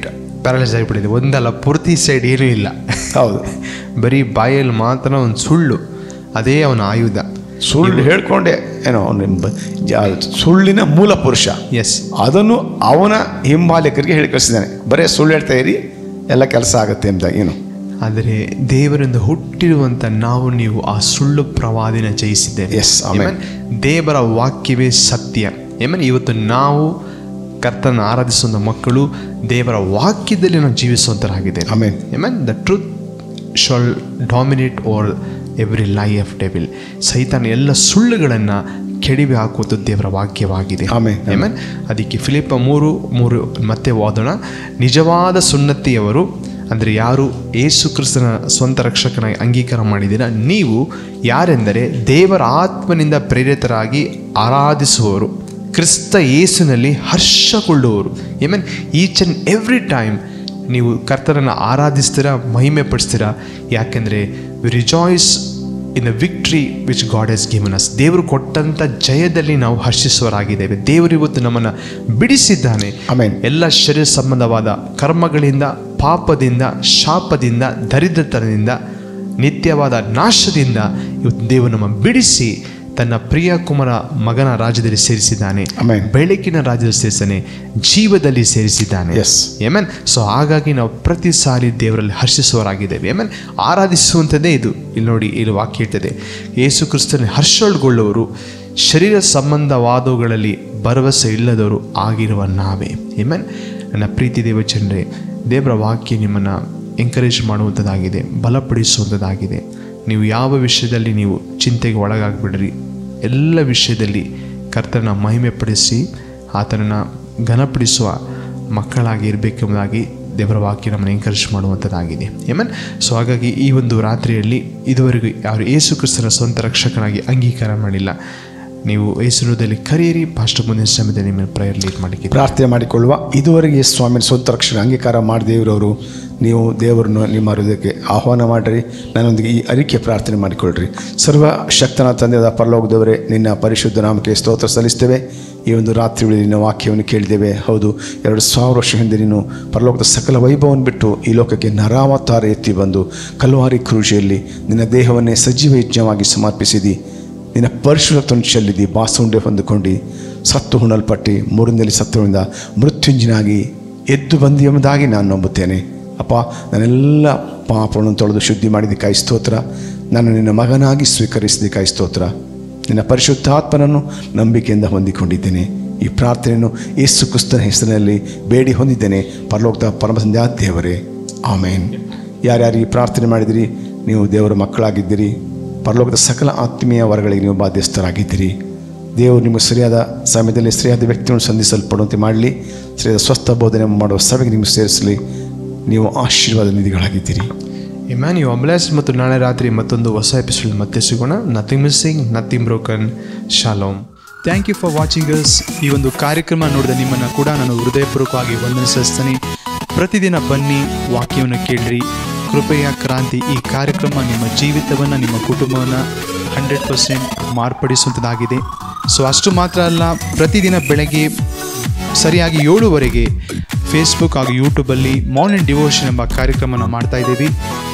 ಪ್ಯಾರಲೈಸ್ ಆಗಿಬಿಟ್ಟಿದೆ ಒಂದಲ್ಲ ಪೂರ್ತಿ ಸೈಡ್ ಏನೂ ಇಲ್ಲ ಹೌದು ಬರೀ ಬಾಯಲ್ಲಿ ಮಾತ್ರ ಒಂದು ಸುಳ್ಳು ಅದೇ ಅವನ ಆಯುಧ ಸುಳ್ಳು ಹೇಳ್ಕೊಂಡೆ ಏನೋ ಅವ್ನು ಬ- ಜ- ಸುಳ್ಳಿನ ಮೂಲ ಪುರುಷ ಎಸ್ ಅದನ್ನು ಅವನ ಹಿಂಬಾಲಕರಿಗೆ ಹೇಳಿ ಕಳಿಸಿದ್ದಾನೆ ಬರೇ ಸುಳ್ಳು ಹೇಳ್ತಾ ಇರಿ ಎಲ್ಲ ಕೆಲಸ ಆಗುತ್ತೆ ಅಂತ ಏನು ಆದರೆ ದೇವರಿಂದ ಹುಟ್ಟಿರುವಂಥ ನಾವು ನೀವು ಆ ಸುಳ್ಳು ಪ್ರವಾದಿನ ಜಯಿಸಿದ್ದೇವೆ Yes, amen. Amen. ದೇವರ ವಾಕ್ಯವೇ ಸತ್ಯ ಏಮನ್ ಇವತ್ತು ನಾವು ಕರ್ತನ ಆರಾಧಿಸುವಂಥ ಮಕ್ಕಳು ದೇವರ ವಾಕ್ಯದಲ್ಲಿ ನಾವು ಜೀವಿಸುವಂತರಾಗಿದ್ದೇವೆ Amen. Amen the truth shall dominate over every lie of devil ಸೈತಾನ ಎಲ್ಲ ಸುಳ್ಳುಗಳನ್ನು ಕೆಡಿವಿ ಹಾಕುವುದು ದೇವರ ವಾಕ್ಯವಾಗಿದೆ Amen. ಆಮೇನ್ ಅದಕ್ಕೆ ಫಿಲಿಪ ಮೂರು ಮೂರು ಮತ್ತೆ ಓದೋಣ ನಿಜವಾದ ಸುನ್ನತಿಯವರು ಅಂದರೆ ಯಾರು ಏಸು ಕ್ರಿಸ್ತನ ಸ್ವಂತ ರಕ್ಷಕನಾಗಿ ಅಂಗೀಕಾರ ಮಾಡಿದ್ದೀರಾ ನೀವು ಯಾರೆಂದರೆ ದೇವರ ಆತ್ಮನಿಂದ ಪ್ರೇರಿತರಾಗಿ ಆರಾಧಿಸುವವರು ಕ್ರಿಸ್ತ ಯೇಸುನಲ್ಲಿ ಹರ್ಷಗೊಳ್ಳುವವರು amen each and every time ನೀವು ಕರ್ತನನ್ನು ಆರಾಧಿಸ್ತೀರಾ ಮಹಿಮೆ ಪಡಿಸ್ತೀರಾ ಯಾಕೆಂದರೆ rejoice in the victory which God has given us ದೇವರು ಕೊಟ್ಟಂಥ ಜಯದಲ್ಲಿ ನಾವು ಹರ್ಷಿಸುವರಾಗಿದ್ದೇವೆ ದೇವರು ಇವತ್ತು ನಮ್ಮನ್ನು ಬಿಡಿಸಿದ್ದಾನೆ Amen. ಎಲ್ಲ ಶರೀರ ಸಂಬಂಧವಾದ ಕರ್ಮಗಳಿಂದ ಪಾಪದಿಂದ ಶಾಪದಿಂದ ದರಿದ್ರತನದಿಂದ ನಿತ್ಯವಾದ ನಾಶದಿಂದ ಇವತ್ತು ದೇವರು ನಮ್ಮ ಬಿಡಿಸಿ ತನ್ನ ಪ್ರಿಯ ಕುಮಾರ ಮಗನ ರಾಜ್ಯದಲ್ಲಿ ಸೇರಿಸಿದ್ದಾನೆ Amen. ಬೆಳಕಿನ ರಾಜ್ಯದಲ್ಲಿ ಸೇರಿಸಾನೆ ಜೀವದಲ್ಲಿ ಸೇರಿಸಿದ್ದಾನೆ Yes. ಏಮನ್ ಸೊ ಹಾಗಾಗಿ ನಾವು ಪ್ರತಿ ಸಾರಿ ದೇವರಲ್ಲಿ ಹರ್ಷಿಸುವರಾಗಿದ್ದೇವೆ ಏಮನ್ ಆರಾಧಿಸುವಂಥದ್ದೇ ಇದು ಇಲ್ಲಿ ನೋಡಿ ಇಲ್ಲಿ ವಾಕ್ಯ ಇರ್ತದೆ ಯೇಸು ಕ್ರಿಸ್ತನ ಹರ್ಷೊಳ್ಗೊಳ್ಳುವರು ಶರೀರ ಸಂಬಂಧವಾದವುಗಳಲ್ಲಿ ಭರವಸೆ ಇಲ್ಲದವರು ಆಗಿರುವ ನಾವೇ ಏಮನ್ ನನ್ನ ಪ್ರೀತಿ ದೇವಚಂದ್ರೆ ದೇವರ ವಾಕ್ಯ ನಿಮ್ಮನ್ನು ಎಂಕರೇಜ್ ಮಾಡುವಂಥದ್ದಾಗಿದೆ ಬಲಪಡಿಸುವಂಥದ್ದಾಗಿದೆ ನೀವು ಯಾವ ವಿಷಯದಲ್ಲಿ ನೀವು ಚಿಂತೆಗೆ ಒಳಗಾಗ್ಬಿಡ್ರಿ ಎಲ್ಲ ವಿಷಯದಲ್ಲಿ ಕರ್ತನ ಮಹಿಮೆ ಪಡಿಸಿ ಆತನನ್ನು ಘನಪಡಿಸುವ ಮಕ್ಕಳಾಗಿ ಇರಬೇಕೆಂಬುದಾಗಿ ದೇವರ ವಾಕ್ಯ ನಮ್ಮನ್ನು ಎಂಕರೇಜ್ ಮಾಡುವಂಥದ್ದಾಗಿದೆ ಏಮನ್ ಸೊ ಹಾಗಾಗಿ ಈ ಒಂದು ರಾತ್ರಿಯಲ್ಲಿ ಇದುವರೆಗೂ ಯಾರು ಯೇಸು ಕ್ರಿಸ್ತನ ಸ್ವಂತ ರಕ್ಷಕನಾಗಿ ಅಂಗೀಕಾರ ಮಾಡಿಲ್ಲ ನೀವು ಯೇಸುದಲ್ಲಿ ಕರೆಯಿರಿ ಪಾಸ್ಟರ್ ಮುಂದಿನ ಸಮಯದಲ್ಲಿ ನಿಮ್ಮ ಪ್ರೇಯರ್ ಲೀಡ್ ಮಾಡಲಿಕ್ಕೆ ಪ್ರಾರ್ಥನೆ ಮಾಡಿಕೊಳ್ಳುವ ಇದುವರೆಗೆ ಯೇಸು ಸ್ವಾಮಿನ ಸ್ವಂತ ರಕ್ಷಣೆ ಅಂಗೀಕಾರ ಮಾಡಿ ದೇವರವರು ನೀವು ದೇವರನ್ನು ನಿಮ್ಮ ಹೃದಯಕ್ಕೆ ಆಹ್ವಾನ ಮಾಡಿರಿ ನನ್ನೊಂದಿಗೆ ಈ ಅರಿಕೆ ಪ್ರಾರ್ಥನೆ ಮಾಡಿಕೊಳ್ಳ್ರಿ ಸರ್ವ ಶಕ್ತನ ತಂದೆಯಾದ ಪರಲೋಕದವರೇ ನಿನ್ನ ಪರಿಶುದ್ಧ ನಾಮಕ್ಕೆ ಸ್ತೋತ್ರ ಸಲ್ಲಿಸ್ತೇವೆ ಈ ಒಂದು ರಾತ್ರಿ ವೇಳೆ ನಿನ್ನ ವಾಕ್ಯವನ್ನು ಕೇಳಿದ್ದೇವೆ ಹೌದು ಎರಡು ಸಾವಿರ ವರ್ಷ ಹಿಂದೆ ನೀನು ಪರಲೋಕದ ಸಕಲ ವೈಭವವನ್ನು ಬಿಟ್ಟು ಈ ಲೋಕಕ್ಕೆ ನರಾವತಾರ ಎತ್ತಿ ಬಂದು ಕಲ್ವಾರಿ ಕ್ರೂಷಿಯಲ್ಲಿ ನಿನ್ನ ದೇಹವನ್ನೇ ಸಜೀವ ಯಜ್ಞವಾಗಿ ಸಮರ್ಪಿಸಿದಿ ನಿನ್ನ ಪರಿಶುದ್ಧತ್ವವನ್ನು ಚೆಲ್ಲಿದಿ ಬಾಸುಂಡೆ ಹೊಂದಿಕೊಂಡು ಸತ್ತು ಹುಣಲ್ಪಟ್ಟು ಮೂರನೇಲಿ ಸತ್ತುವಿಂದ ಮೃತ್ಯುಂಜನಾಗಿ ಎದ್ದು ಬಂದಿ ಎಂಬುದಾಗಿ ನಾನು ನಂಬುತ್ತೇನೆ ಅಪ್ಪ ನನ್ನೆಲ್ಲ ಪಾಪವನ್ನು ತೊಳೆದು ಶುದ್ಧಿ ಮಾಡಿದ ಕೈ ಸ್ತೋತ್ರ ನಾನು ನಿನ್ನ ಮಗನಾಗಿ ಸ್ವೀಕರಿಸಿದ ಕೈ ಸ್ತೋತ್ರ ನಿನ್ನ ಪರಿಶುದ್ಧಾತ್ಮನನ್ನು ನಂಬಿಕೆಯಿಂದ ಹೊಂದಿಕೊಂಡಿದ್ದೇನೆ ಈ ಪ್ರಾರ್ಥನೆಯನ್ನು ಯೇಸು ಕ್ರಿಸ್ತನ ಹೆಸರಿನಲ್ಲಿ ಬೇಡಿ ಹೊಂದಿದ್ದೇನೆ ಪರಲೋಕದ ಪರಮಸಂಧ್ಯಾ ದೇವರೇ ಆಮೇನ್ ಯಾರ್ಯಾರು ಈ ಪ್ರಾರ್ಥನೆ ಮಾಡಿದಿರಿ ನೀವು ದೇವರ ಮಕ್ಕಳಾಗಿದ್ದೀರಿ ಪರಲೋಕದ ಸಕಲ ಆತ್ಮೀಯ ವರಗಳಿಗೆ ನೀವು ಬಾಧ್ಯಸ್ಥರಾಗಿದ್ದೀರಿ ದೇವರು ನಿಮಗೆ ಸರಿಯಾದ ಸಮಯದಲ್ಲಿ ಸರಿಯಾದ ವ್ಯಕ್ತಿಯನ್ನು ಸಂಧಿಸಲ್ಪಡುವಂತೆ ಮಾಡಲಿ ಸರಿಯಾದ ಸ್ವಸ್ಥ ಬೋಧನೆ ಮಾಡುವ ಸಭೆಗೆ ನಿಮಗೆ ಸೇರಿಸಲಿ ನೀವು ಆಶೀರ್ವಾದ ನಿಧಿಗಳಾಗಿದ್ದೀರಿ ಇಮ್ಯಾನ್ ಯು ಅಬ್ಲಾಸ್ ಮತ್ತು ನಾಳೆ ರಾತ್ರಿ ಮತ್ತೊಂದು ಹೊಸ ಎಪಿಸೋಡ್ ಮತ್ತೆ ಸಿಗೋಣ nothing missing nothing broken shalom thank you for watching us ಈ ಒಂದು ಕಾರ್ಯಕ್ರಮ ನೋಡಿದ ನಿಮ್ಮನ್ನು ಕೂಡ ನಾನು ಹೃದಯಪೂರ್ವಕವಾಗಿ ವಂದನಿಸಿಸ್ತೇನೆ ಪ್ರತಿದಿನ ಬನ್ನಿ ವಾಕ್ಯವನ್ನು ಕೇಳ್ರಿ ಕೃಪೆಯ ಕ್ರಾಂತಿ ಈ ಕಾರ್ಯಕ್ರಮ ನಿಮ್ಮ ಜೀವಿತವನ್ನು ನಿಮ್ಮ ಕುಟುಂಬವನ್ನು ಹಂಡ್ರೆಡ್ ಪರ್ಸೆಂಟ್ ಮಾರ್ಪಡಿಸುವಂಥದ್ದಾಗಿದೆ ಸೊ ಅಷ್ಟು ಮಾತ್ರ ಅಲ್ಲ ಪ್ರತಿದಿನ ಬೆಳಗ್ಗೆ ಸರಿಯಾಗಿ ಏಳುವರೆಗೆ ಫೇಸ್ಬುಕ್ ಹಾಗೂ ಯೂಟ್ಯೂಬಲ್ಲಿ ಮಾರ್ನಿಂಗ್ ಡಿವೋಷನ್ ಎಂಬ ಕಾರ್ಯಕ್ರಮ ನಾವು ಮಾಡ್ತಾ ಇದ್ದೀವಿ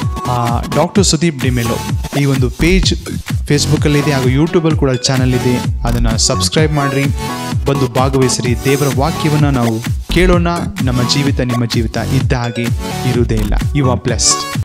ಡಾಕ್ಟರ್ ಸುದೀಪ್ ಡಿಮೆಲೋ ಈ ಒಂದು ಪೇಜ್ ಫೇಸ್ಬುಕ್ಕಲ್ಲಿದೆ ಹಾಗೂ ಯೂಟ್ಯೂಬಲ್ಲಿ ಕೂಡ ಚಾನಲ್ ಇದೆ ಅದನ್ನು ಸಬ್ಸ್ಕ್ರೈಬ್ ಮಾಡಿರಿ ಬಂದು ಭಾಗವಹಿಸಿರಿ ದೇವರ ವಾಕ್ಯವನ್ನು ನಾವು ಕೇಳೋಣ ನಮ್ಮ ಜೀವಿತ ನಿಮ್ಮ ಜೀವಿತ ಇದ್ದ ಹಾಗೆ ಇರುವುದೇ ಇಲ್ಲ ಯು ಆರ್ ಬ್ಲೆಸ್ಡ್